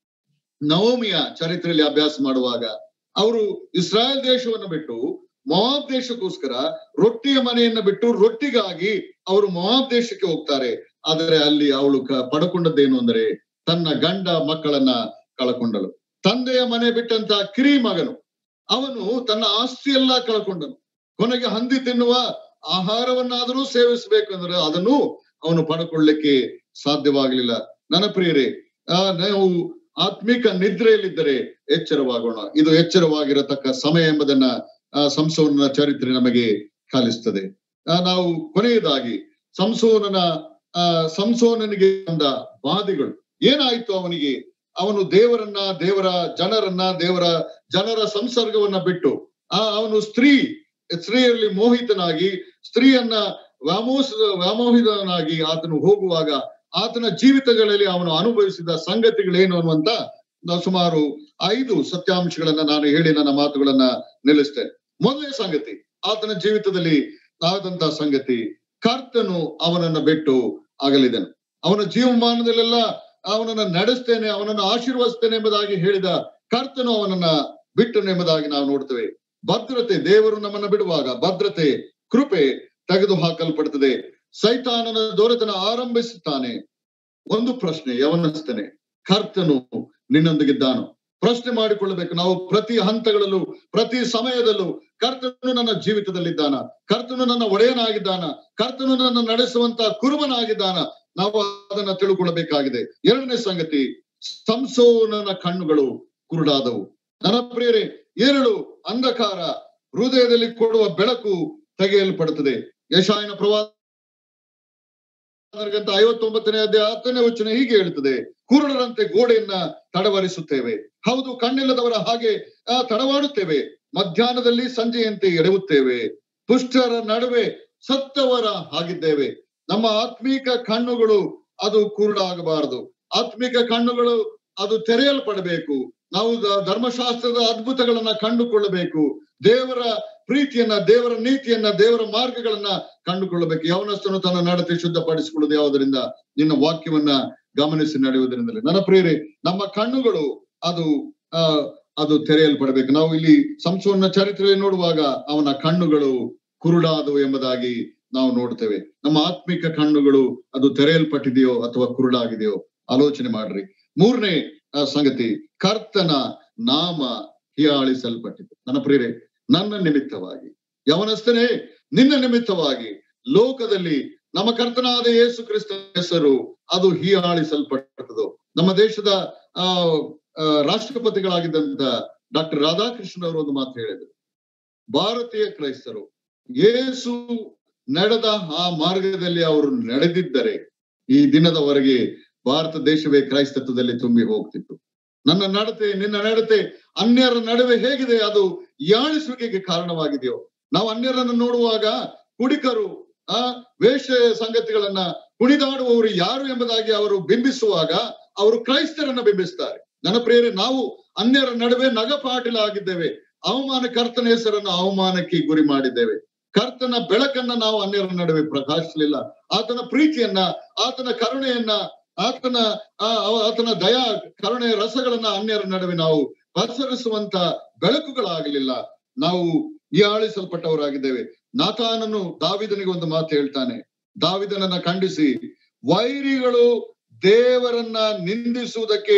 ನವಮಿಯ ಚರಿತ್ರೆಯಲ್ಲಿ ಅಭ್ಯಾಸ ಮಾಡುವಾಗ ಅವರು ಇಸ್ರಾಯೇಲ್ ದೇಶವನ್ನು ಬಿಟ್ಟು ಮೊವಾಬ್ ದೇಶಕ್ಕೋಸ್ಕರ ರೊಟ್ಟಿಯ ಮನೆಯನ್ನ ಬಿಟ್ಟು ರೊಟ್ಟಿಗಾಗಿ ಅವರು ಮೊವಾಬ್ ದೇಶಕ್ಕೆ ಹೋಗ್ತಾರೆ ಆದರೆ ಅಲ್ಲಿ ಅವಳು ಕ- ಪಡ್ಕೊಂಡದ್ದೇನು ಅಂದ್ರೆ ತನ್ನ ಗಂಡ ಮಕ್ಕಳನ್ನ ಕಳ್ಕೊಂಡಳು ತಂದೆಯ ಮನೆ ಬಿಟ್ಟಂತ ಕಿರಿ ಮಗನು ಅವನು ತನ್ನ ಆಸ್ತಿಯೆಲ್ಲ ಕಳ್ಕೊಂಡನು ಕೊನೆಗೆ ಹಂದಿ ತಿನ್ನುವ ಆಹಾರವನ್ನಾದರೂ ಸೇವಿಸಬೇಕು ಅಂದ್ರೆ ಅದನ್ನು ಅವನು ಪಡ್ಕೊಳ್ಳಿಕ್ಕೆ ಸಾಧ್ಯವಾಗಲಿಲ್ಲ ನನ್ನ ಪ್ರಿಯರೇ ಆ ನಾವು ಆತ್ಮಿಕ ನಿದ್ರೆಯಲ್ಲಿದ್ದರೆ ಎಚ್ಚರವಾಗೋಣ ಇದು ಎಚ್ಚರವಾಗಿರತಕ್ಕ ಸಮಯ ಎಂಬುದನ್ನ ಆ ಸಂಸೋನನ ಚರಿತ್ರೆ ನಮಗೆ ಕಲಿಸ್ತದೆ ಆ, ನಾವು ಕೊನೆಯದಾಗಿ ಸಂಸೋನನ ಆ ಸಂಸೋನನಿಗೆ ಬಂದ ಬಾಧೆಗಳು ಏನಾಯ್ತು ಅವನಿಗೆ ಅವನು ದೇವರನ್ನ ದೇವರ ಜನರನ್ನ ದೇವರ ಜನರ ಸಂಸರ್ಗವನ್ನ ಬಿಟ್ಟು ಆ ಅವನು ಸ್ತ್ರೀ ಸ್ತ್ರೀಯಲ್ಲಿ ಮೋಹಿತನಾಗಿ ಸ್ತ್ರೀಯನ್ನ ವ್ಯಾಮೋಸ ವ್ಯಾಮೋಹಿತನಾಗಿ ಆತನು ಹೋಗುವಾಗ ಆತನ ಜೀವಿತಗಳಲ್ಲಿ ಅವನು ಅನುಭವಿಸಿದ ಸಂಗತಿಗಳೇನು ಅನ್ನುವಂತ ನಾವು ಸುಮಾರು ಐದು ಸತ್ಯಾಂಶಗಳನ್ನ ನಾನು ಹೇಳಿ ನನ್ನ ಮಾತುಗಳನ್ನ ನಿಲ್ಲಿಸ್ತೇನೆ ಮೊದಲನೇ ಸಂಗತಿ ಆತನ ಜೀವಿತದಲ್ಲಿ ಆದಂತ ಸಂಗತಿ ಕರ್ತನು ಅವನನ್ನ ಬಿಟ್ಟು ಅಗಲಿದನು ಅವನ ಜೀವಮಾನದಲ್ಲೆಲ್ಲ ಅವನನ್ನ ನಡೆಸ್ತೇನೆ ಅವನನ್ನು ಆಶೀರ್ವದಿಸ್ತೇನೆ ಎಂಬುದಾಗಿ ಹೇಳಿದ ಕರ್ತನು ಅವನನ್ನ ಬಿಟ್ಟನು ಎಂಬುದಾಗಿ ನಾವು ನೋಡ್ತೇವೆ ಭದ್ರತೆ ದೇವರು ನಮ್ಮನ್ನ ಬಿಡುವಾಗ ಭದ್ರತೆ ಕೃಪೆ ತೆಗೆದು ಹಾಕಲ್ಪಡುತ್ತದೆ ಸೈತಾನನ ದೊರೆತನ ಆರಂಭಿಸುತ್ತಾನೆ ಒಂದು ಪ್ರಶ್ನೆ ಯವನಸ್ತೇನೆ ಕರ್ತನು ನಿನ್ನೊಂದಿಗಿದ್ದಾನು ಪ್ರಶ್ನೆ ಮಾಡಿಕೊಳ್ಳಬೇಕು ನಾವು ಪ್ರತಿ ಹಂತಗಳಲ್ಲೂ ಪ್ರತಿ ಸಮಯದಲ್ಲೂ ಕರ್ತನು ನನ್ನ ಜೀವಿತದಲ್ಲಿದ್ದಾನ ಕರ್ತನು ನನ್ನ ಒಡೆಯನಾಗಿದ್ದಾನ ಕರ್ತನು ನನ್ನ ನಡೆಸುವಂತ ಕುರುಬನಾಗಿದ್ದಾನ ನಾವು ಅದನ್ನ ತಿಳ್ಕೊಳ್ಬೇಕಾಗಿದೆ ಎರಡನೇ ಸಂಗತಿ ಸಂಸೋನನ ಕಣ್ಣುಗಳು ಕುರುಡಾದವು ನನ್ನ ಪ್ರಿಯರೇ ಏರಳು ಅಂಧಕಾರ ಹೃದಯದಲ್ಲಿ ಕೊಡುವ ಬೆಳಕು ತೆಗೆಯಲ್ಪಡುತ್ತದೆ ಯಶಾಯನ ಪ್ರವಾದ ಐವತ್ತೊಂಬತ್ತನೇ ಅಧ್ಯಾಯ ಹತ್ತನೇ ವಚನ ಹೀಗೆ ಹೇಳ್ತದೆ ಕುರುಡರಂತೆ ಗೋಡೆಯನ್ನ ತಡವರಿಸುತ್ತೇವೆ ಹೌದು ಕಣ್ಣಿಲ್ಲದವರ ಹಾಗೆ ಆ, ತಡವಾಡುತ್ತೇವೆ ಮಧ್ಯಾಹ್ನದಲ್ಲಿ ಸಂಜೆಯಂತೆ ಎಡವುತ್ತೇವೆ ಪುಷ್ಟರ ನಡುವೆ ಸತ್ತವರ ಆಗಿದ್ದೇವೆ ನಮ್ಮ ಆತ್ಮೀಕ ಕಣ್ಣುಗಳು ಅದು ಕುರುಡಾಗಬಾರದು ಆತ್ಮಿಕ ಕಣ್ಣುಗಳು ಅದು ತೆರೆಯಲ್ಪಡಬೇಕು ನಾವು ದ- ಧರ್ಮಶಾಸ್ತ್ರದ ಅದ್ಭುತಗಳನ್ನ ಕಂಡುಕೊಳ್ಳಬೇಕು ದೇವರ ಪ್ರೀತಿಯನ್ನ ದೇವರ ನೀತಿಯನ್ನ ದೇವರ ಮಾರ್ಗಗಳನ್ನ ಕಂಡುಕೊಳ್ಳಬೇಕು ಯವನಸ್ಥನು ತನ್ನ ನಡತೆ ಶುದ್ಧಪಡಿಸಿಕೊಳ್ಳುವುದು ಯಾವುದರಿಂದ ನಿನ್ನ ವಾಕ್ಯವನ್ನ ಗಮನಿಸಿ ನಡೆಯುವುದರಿಂದಲೇ ನನ್ನ ಪ್ರಿಯರೇ ನಮ್ಮ ಕಣ್ಣುಗಳು ಅದು ಆ ಅದು ತೆರೆಯಲ್ಪಡಬೇಕು ನಾವು ಇಲ್ಲಿ ಸಂಸೋನ ಚರಿತ್ರೆಯಲ್ಲಿ ನೋಡುವಾಗ ಅವನ ಕಣ್ಣುಗಳು ಕುರುಡಾದವು ಎಂಬುದಾಗಿ ನಾವು ನೋಡ್ತೇವೆ ನಮ್ಮ ಆತ್ಮಿಕ ಕಣ್ಣುಗಳು ಅದು ತೆರೆಯಲ್ಪಟ್ಟಿದೆಯೋ ಅಥವಾ ಕುರುಡಾಗಿದೆಯೋ ಆಲೋಚನೆ ಮಾಡ್ರಿ ಮೂರನೇ ಆ, ಸಂಗತಿ ಕರ್ತನ ನಾಮ ಹೀಯಾಳಿಸಲ್ಪಟ್ಟಿದೆ ನನ್ನ ಪ್ರಿಯರೇ ನನ್ನ ನಿಮಿತ್ತವಾಗಿ ಯವನಸ್ಥನೇ ನಿನ್ನ ನಿಮಿತ್ತವಾಗಿ ಲೋಕದಲ್ಲಿ ನಮ್ಮ ಕರ್ತನಾದ ಯೇಸು ಕ್ರಿಸ್ತ ಹೆಸರು ಅದು ಹೀಯಾಳಿಸಲ್ಪಟ್ಟದು ನಮ್ಮ ದೇಶದ ಆ ಆ, ರಾಷ್ಟ್ರಪತಿಗಳಾಗಿದ್ದಂತ ಡಾಕ್ಟರ್ ರಾಧಾಕೃಷ್ಣ ಅವರು ಒಂದು ಮಾತು ಹೇಳಿದರು ಭಾರತೀಯ ಕ್ರೈಸ್ತರು ಯೇಸು ನಡೆದ ಆ ಮಾರ್ಗದಲ್ಲಿ ಅವರು ನಡೆದಿದ್ದರೆ ಈ ದಿನದವರೆಗೆ ಭಾರತ ದೇಶವೇ ಕ್ರೈಸ್ತತ್ವದಲ್ಲಿ ತುಂಬಿ ಹೋಗ್ತಿತ್ತು ನನ್ನ ನಡತೆ ನಿನ್ನ ನಡತೆ ಅನ್ಯರ ನಡುವೆ ಹೇಗಿದೆ ಅದು ಯಾಳಿಸುವಿಕೆಗೆ ಕಾರಣವಾಗಿದೆಯೋ ನಾವು ಅನ್ಯರನ್ನು ನೋಡುವಾಗ ಕುಡಿಕರು ಆ ವೇಷ ಸಂಗತಿಗಳನ್ನ ಕುಣಿದಾಡುವವರು ಯಾರು ಎಂಬುದಾಗಿ ಅವರು ಬಿಂಬಿಸುವಾಗ ಅವರು ಕ್ರೈಸ್ತರನ್ನ ಬಿಂಬಿಸ್ತಾರೆ ನನ್ನ ಪ್ರಿಯರೇ ನಾವು ಅನ್ಯರ ನಡುವೆ ನಗಪಾಟಿಲಾಗಿದ್ದೇವೆ ಅವಮಾನ ಕರ್ತನ ಹೆಸರನ್ನು ಅವಮಾನಕ್ಕೆ ಗುರಿ ಮಾಡಿದ್ದೇವೆ ಕರ್ತನ ಬೆಳಕನ್ನ ನಾವು ಅನ್ಯರ ನಡುವೆ ಪ್ರಕಾಶಿಸಲಿಲ್ಲ ಆತನ ಪ್ರೀತಿಯನ್ನ ಆತನ ಕರುಣೆಯನ್ನ ಆತನ ಆ, ಆ- ಆತನ ದಯಾ ಕರುಣೆ ರಸಗಳನ್ನ ಅನ್ಯರ ನಡುವೆ ನಾವು ಪಸರಿಸುವಂತ ಬೆಳಕುಗಳಾಗಲಿಲ್ಲ ನಾವು ಹೀಯಾಳಿಸಲ್ಪಟ್ಟವರಾಗಿದ್ದೇವೆ ನಾತಾನನು ದಾವಿದನಿಗೆ ಒಂದು ಮಾತು ಹೇಳ್ತಾನೆ ದಾವಿದನನ್ನ ಖಂಡಿಸಿ ವೈರಿಗಳು ದೇವರನ್ನ ನಿಂದಿಸುವುದಕ್ಕೆ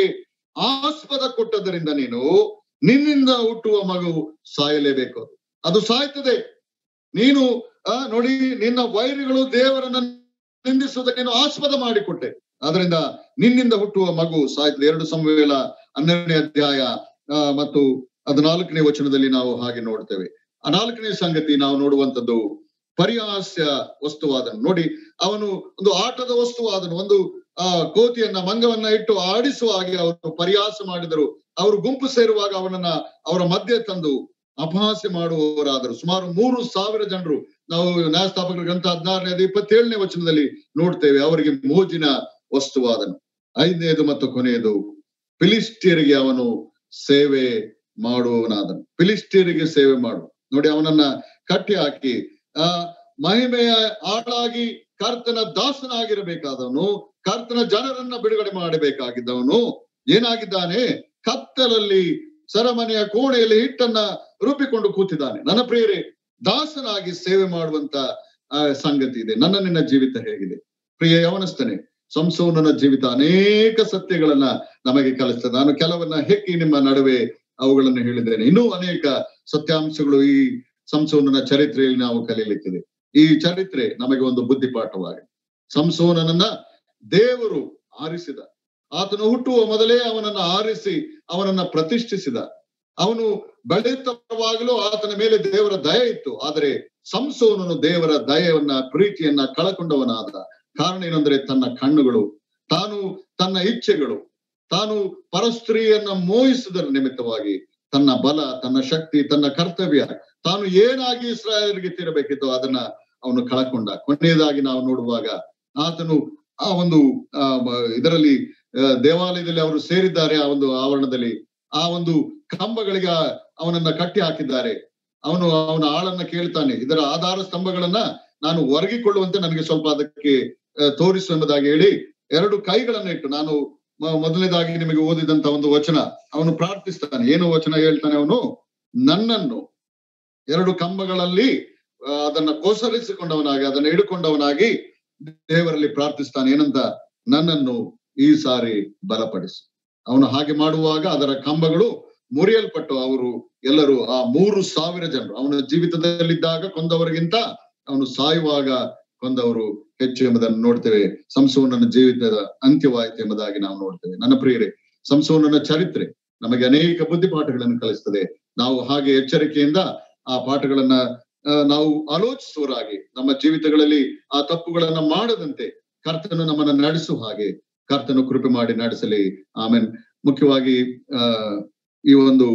ಆಸ್ಪದ ಕೊಟ್ಟದರಿಂದ ನೀನು ನಿನ್ನಿಂದ ಹುಟ್ಟುವ ಮಗು ಸಾಯಲೇಬೇಕು ಅದು. ಅದು ಸಾಯ್ತದೆ ನೀನು ಆ ನೋಡಿ ನಿನ್ನ ವೈರಿಗಳು ದೇವರನ್ನ ನಿಂದಿಸುವುದಕ್ಕೆ ನೀನು ಆಸ್ಪದ ಮಾಡಿಕೊಟ್ಟೆ ಅದರಿಂದ ನಿನ್ನಿಂದ ಹುಟ್ಟುವ ಮಗು ಸಾಯ್ತದೆ ಎರಡು ಸಂವೇಲ ಹನ್ನೆರಡನೇ ಅಧ್ಯಾಯ ಆ, ಮತ್ತು ಹದಿನಾಲ್ಕನೇ ವಚನದಲ್ಲಿ ನಾವು ಹಾಗೆ ನೋಡ್ತೇವೆ ಆ ನಾಲ್ಕನೇ ಸಂಗತಿ ನಾವು ನೋಡುವಂತದ್ದು ಪರಿಹಾಸ್ಯ ವಸ್ತುವಾದನು ನೋಡಿ ಅವನು ಒಂದು ಆಟದ ವಸ್ತುವಾದನು ಒಂದು ಆ ಕೋತಿಯನ್ನ ಮಂಗವನ್ನ ಇಟ್ಟು ಆಡಿಸುವ ಹಾಗೆ ಅವರು ಪರಿಹಾಸ ಮಾಡಿದರು ಅವರು ಗುಂಪು ಸೇರುವಾಗ ಅವನನ್ನ ಅವರ ಮಧ್ಯೆ ತಂದು ಅಪಹಾಸ್ಯ ಮಾಡುವವರಾದರು ಸುಮಾರು ಮೂರು ಸಾವಿರ ಜನರು ನಾವು ನ್ಯಾಯಸ್ಥಾಪಕರ ಗ್ರಂಥ ಹದಿನಾರನೇ ಇಪ್ಪತ್ತೇಳನೇ ವಚನದಲ್ಲಿ ನೋಡ್ತೇವೆ ಅವರಿಗೆ ಮೋಜಿನ ವಸ್ತುವಾದನು ಐದನೇದು ಮತ್ತು ಕೊನೆಯದು ಫಿಲಿಸ್ಟಿಯರಿಗೆ ಅವನು ಸೇವೆ ಮಾಡುವವನಾದನು ಫಿಲಿಸ್ಟಿಯರಿಗೆ ಸೇವೆ ಮಾಡು ನೋಡಿ ಅವನನ್ನ ಕಟ್ಟಿ ಹಾಕಿ ಆ ಮಹಿಮೆಯ ಆಳಾಗಿ ಕರ್ತನ ದಾಸನಾಗಿರಬೇಕಾದವನು ಕರ್ತನ ಜನರನ್ನ ಬಿಡುಗಡೆ ಮಾಡಬೇಕಾಗಿದ್ದವನು ಏನಾಗಿದ್ದಾನೆ ಕತ್ತಲಲ್ಲಿ ಸರಮನೆಯ ಕೋಣೆಯಲ್ಲಿ ಹಿಟ್ಟನ್ನ ರೂಪಿಕೊಂಡು ಕೂತಿದ್ದಾನೆ ನನ್ನ ಪ್ರಿಯರೇ ದಾಸನಾಗಿ ಸೇವೆ ಮಾಡುವಂತ ಆ, ಸಂಗತಿ ಇದೆ ನನ್ನ ನಿನ್ನ ಜೀವಿತ ಹೇಗಿದೆ ಪ್ರಿಯ ಯವನಸ್ತನೆ ಸಂಸೋನನ ಜೀವಿತ ಅನೇಕ ಸತ್ಯಗಳನ್ನ ನಮಗೆ ಕಲಿಸ್ತದೆ ನಾನು ಕೆಲವನ್ನ ಹೆಕ್ಕಿ ನಿಮ್ಮ ನಡುವೆ ಅವುಗಳನ್ನು ಹೇಳಿದ್ದೇನೆ ಇನ್ನೂ ಅನೇಕ ಸತ್ಯಾಂಶಗಳು ಈ ಸಂಸೋನನ ಚರಿತ್ರೆಯಲ್ಲಿ ನಾವು ಕಲಿಯಲಿಕ್ಕಿದೆ ಈ ಚರಿತ್ರೆ ನಮಗೆ ಒಂದು ಬುದ್ಧಿಪಾಠವಾಗಿದೆ ಸಂಸೋನನನ್ನ ದೇವರು ಆರಿಸಿದ ಆತನು ಹುಟ್ಟುವ ಮೊದಲೇ ಅವನನ್ನ ಆರಿಸಿ ಅವನನ್ನ ಪ್ರತಿಷ್ಠಿಸಿದ ಅವನು ಬೆಳೆಯುತ್ತವಾಗಲೂ ಆತನ ಮೇಲೆ ದೇವರ ದಯೆ ಇತ್ತು ಆದರೆ ಸಂಸೋನನು ದೇವರ ದಯೆಯನ್ನ ಪ್ರೀತಿಯನ್ನ ಕಳಕೊಂಡವನಾದ ಕಾರಣ ಏನಂದ್ರೆ ತನ್ನ ಕಣ್ಣುಗಳು ತಾನು ತನ್ನ ಇಚ್ಛೆಗಳು ತಾನು ಪರಸ್ತ್ರೀಯನ್ನ ಮೋಹಿಸುವುದರ ನಿಮಿತ್ತವಾಗಿ ತನ್ನ ಬಲ ತನ್ನ ಶಕ್ತಿ ತನ್ನ ಕರ್ತವ್ಯ ತಾನು ಏನಾಗಿ ಇಸ್ರಾಯೇಲ್ಗೆ ತೀರಬೇಕಿತ್ತು ಅದನ್ನ ಅವನು ಕಳಕೊಂಡ ಕೊನೆಯದಾಗಿ ನಾವು ನೋಡುವಾಗ ಆತನು ಆ ಒಂದು ಆ ಮ- ಇದರಲ್ಲಿ ಆ, ದೇವಾಲಯದಲ್ಲಿ ಅವರು ಸೇರಿದ್ದಾರೆ ಆ ಒಂದು ಆವರಣದಲ್ಲಿ ಆ ಒಂದು ಕಂಬಗಳಿಗೆ ಆ- ಅವನನ್ನ ಕಟ್ಟಿ ಹಾಕಿದ್ದಾರೆ ಅವನು ಅವನ ಆಳನ್ನ ಕೇಳ್ತಾನೆ ಇದರ ಆಧಾರ ಸ್ತಂಭಗಳನ್ನ ನಾನು ಒರಗಿಕೊಳ್ಳುವಂತೆ ನನಗೆ ಸ್ವಲ್ಪ ಅದಕ್ಕೆ ಆ, ತೋರಿಸು ಎಂಬುದಾಗಿ ಹೇಳಿ ಎರಡು ಕೈಗಳನ್ನ ಇಟ್ಟು ನಾನು ಮ- ಮೊದಲನೇದಾಗಿ ನಿಮಗೆ ಓದಿದಂತ ಒಂದು ವಚನ ಅವನು ಪ್ರಾರ್ಥಿಸ್ತಾನೆ ಏನು ವಚನ ಹೇಳ್ತಾನೆ ಅವನು ನನ್ನನ್ನು ಎರಡು ಕಂಬಗಳಲ್ಲಿ ಆ, ಅದನ್ನ ಕೋಸರಿಸಿಕೊಂಡವನಾಗಿ ಅದನ್ನ ಹಿಡ್ಕೊಂಡವನಾಗಿ ದೇವರಲ್ಲಿ ಪ್ರಾರ್ಥಿಸ್ತಾನೆ ಏನಂತ ನನ್ನನ್ನು ಈ ಸಾರಿ ಬಲಪಡಿಸು ಅವನು ಹಾಗೆ ಮಾಡುವಾಗ ಅದರ ಕಂಬಗಳು ಮುರಿಯಲ್ಪಟ್ಟು ಅವರು ಎಲ್ಲರೂ ಆ ಮೂರು ಸಾವಿರ ಜನರು ಅವನ ಜೀವಿತದಲ್ಲಿದ್ದಾಗ ಕೊಂದವರಿಗಿಂತ ಅವನು ಸಾಯುವಾಗ ಕೊಂದವರು ಹೆಚ್ಚು ಎಂಬುದನ್ನು ನೋಡ್ತೇವೆ ಸಂಸೋನನ ಜೀವಿತದ ಅಂತ್ಯವಾಯಿತು ಎಂಬುದಾಗಿ ನಾವು ನೋಡ್ತೇವೆ ನನ್ನ ಪ್ರಿಯರೇ ಸಂಸೋನನ ಚರಿತ್ರೆ ನಮಗೆ ಅನೇಕ ಬುದ್ಧಿಪಾಠಗಳನ್ನು ಕಲಿಸ್ತದೆ ನಾವು ಹಾಗೆ ಎಚ್ಚರಿಕೆಯಿಂದ ಆ ಪಾಠಗಳನ್ನ ಆ, ನಾವು ಆಲೋಚಿಸುವರಾಗಿ ನಮ್ಮ ಜೀವಿತಗಳಲ್ಲಿ ಆ ತಪ್ಪುಗಳನ್ನ ಮಾಡದಂತೆ ಕರ್ತನು ನಮ್ಮನ್ನ ನಡೆಸುವ ಹಾಗೆ ಕರ್ತನು ಕೃಪೆ ಮಾಡಿ ನಡೆಸಲಿ ಆಮೇಲೆ ಮುಖ್ಯವಾಗಿ ಆ ಈ ಒಂದು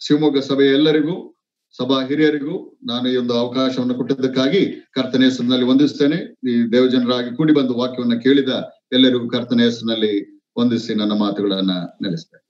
ಶಿವಮೊಗ್ಗ ಸಭೆಯ ಎಲ್ಲರಿಗೂ ಸಭಾ ಹಿರಿಯರಿಗೂ ನಾನು ಈ ಒಂದು ಅವಕಾಶವನ್ನು ಕೊಟ್ಟಿದ್ದಕ್ಕಾಗಿ ಕರ್ತನ ಹೆಸರಿನಲ್ಲಿ ವಂದಿಸ್ತೇನೆ ಈ ದೇವಜನರಾಗಿ ಕೂಡಿ ಬಂದು ವಾಕ್ಯವನ್ನ ಕೇಳಿದ ಎಲ್ಲರಿಗೂ ಕರ್ತನ ಹೆಸರಿನಲ್ಲಿ ವಂದಿಸಿ ನನ್ನ ಮಾತುಗಳನ್ನ ನೆಲೆಸ್ತೇನೆ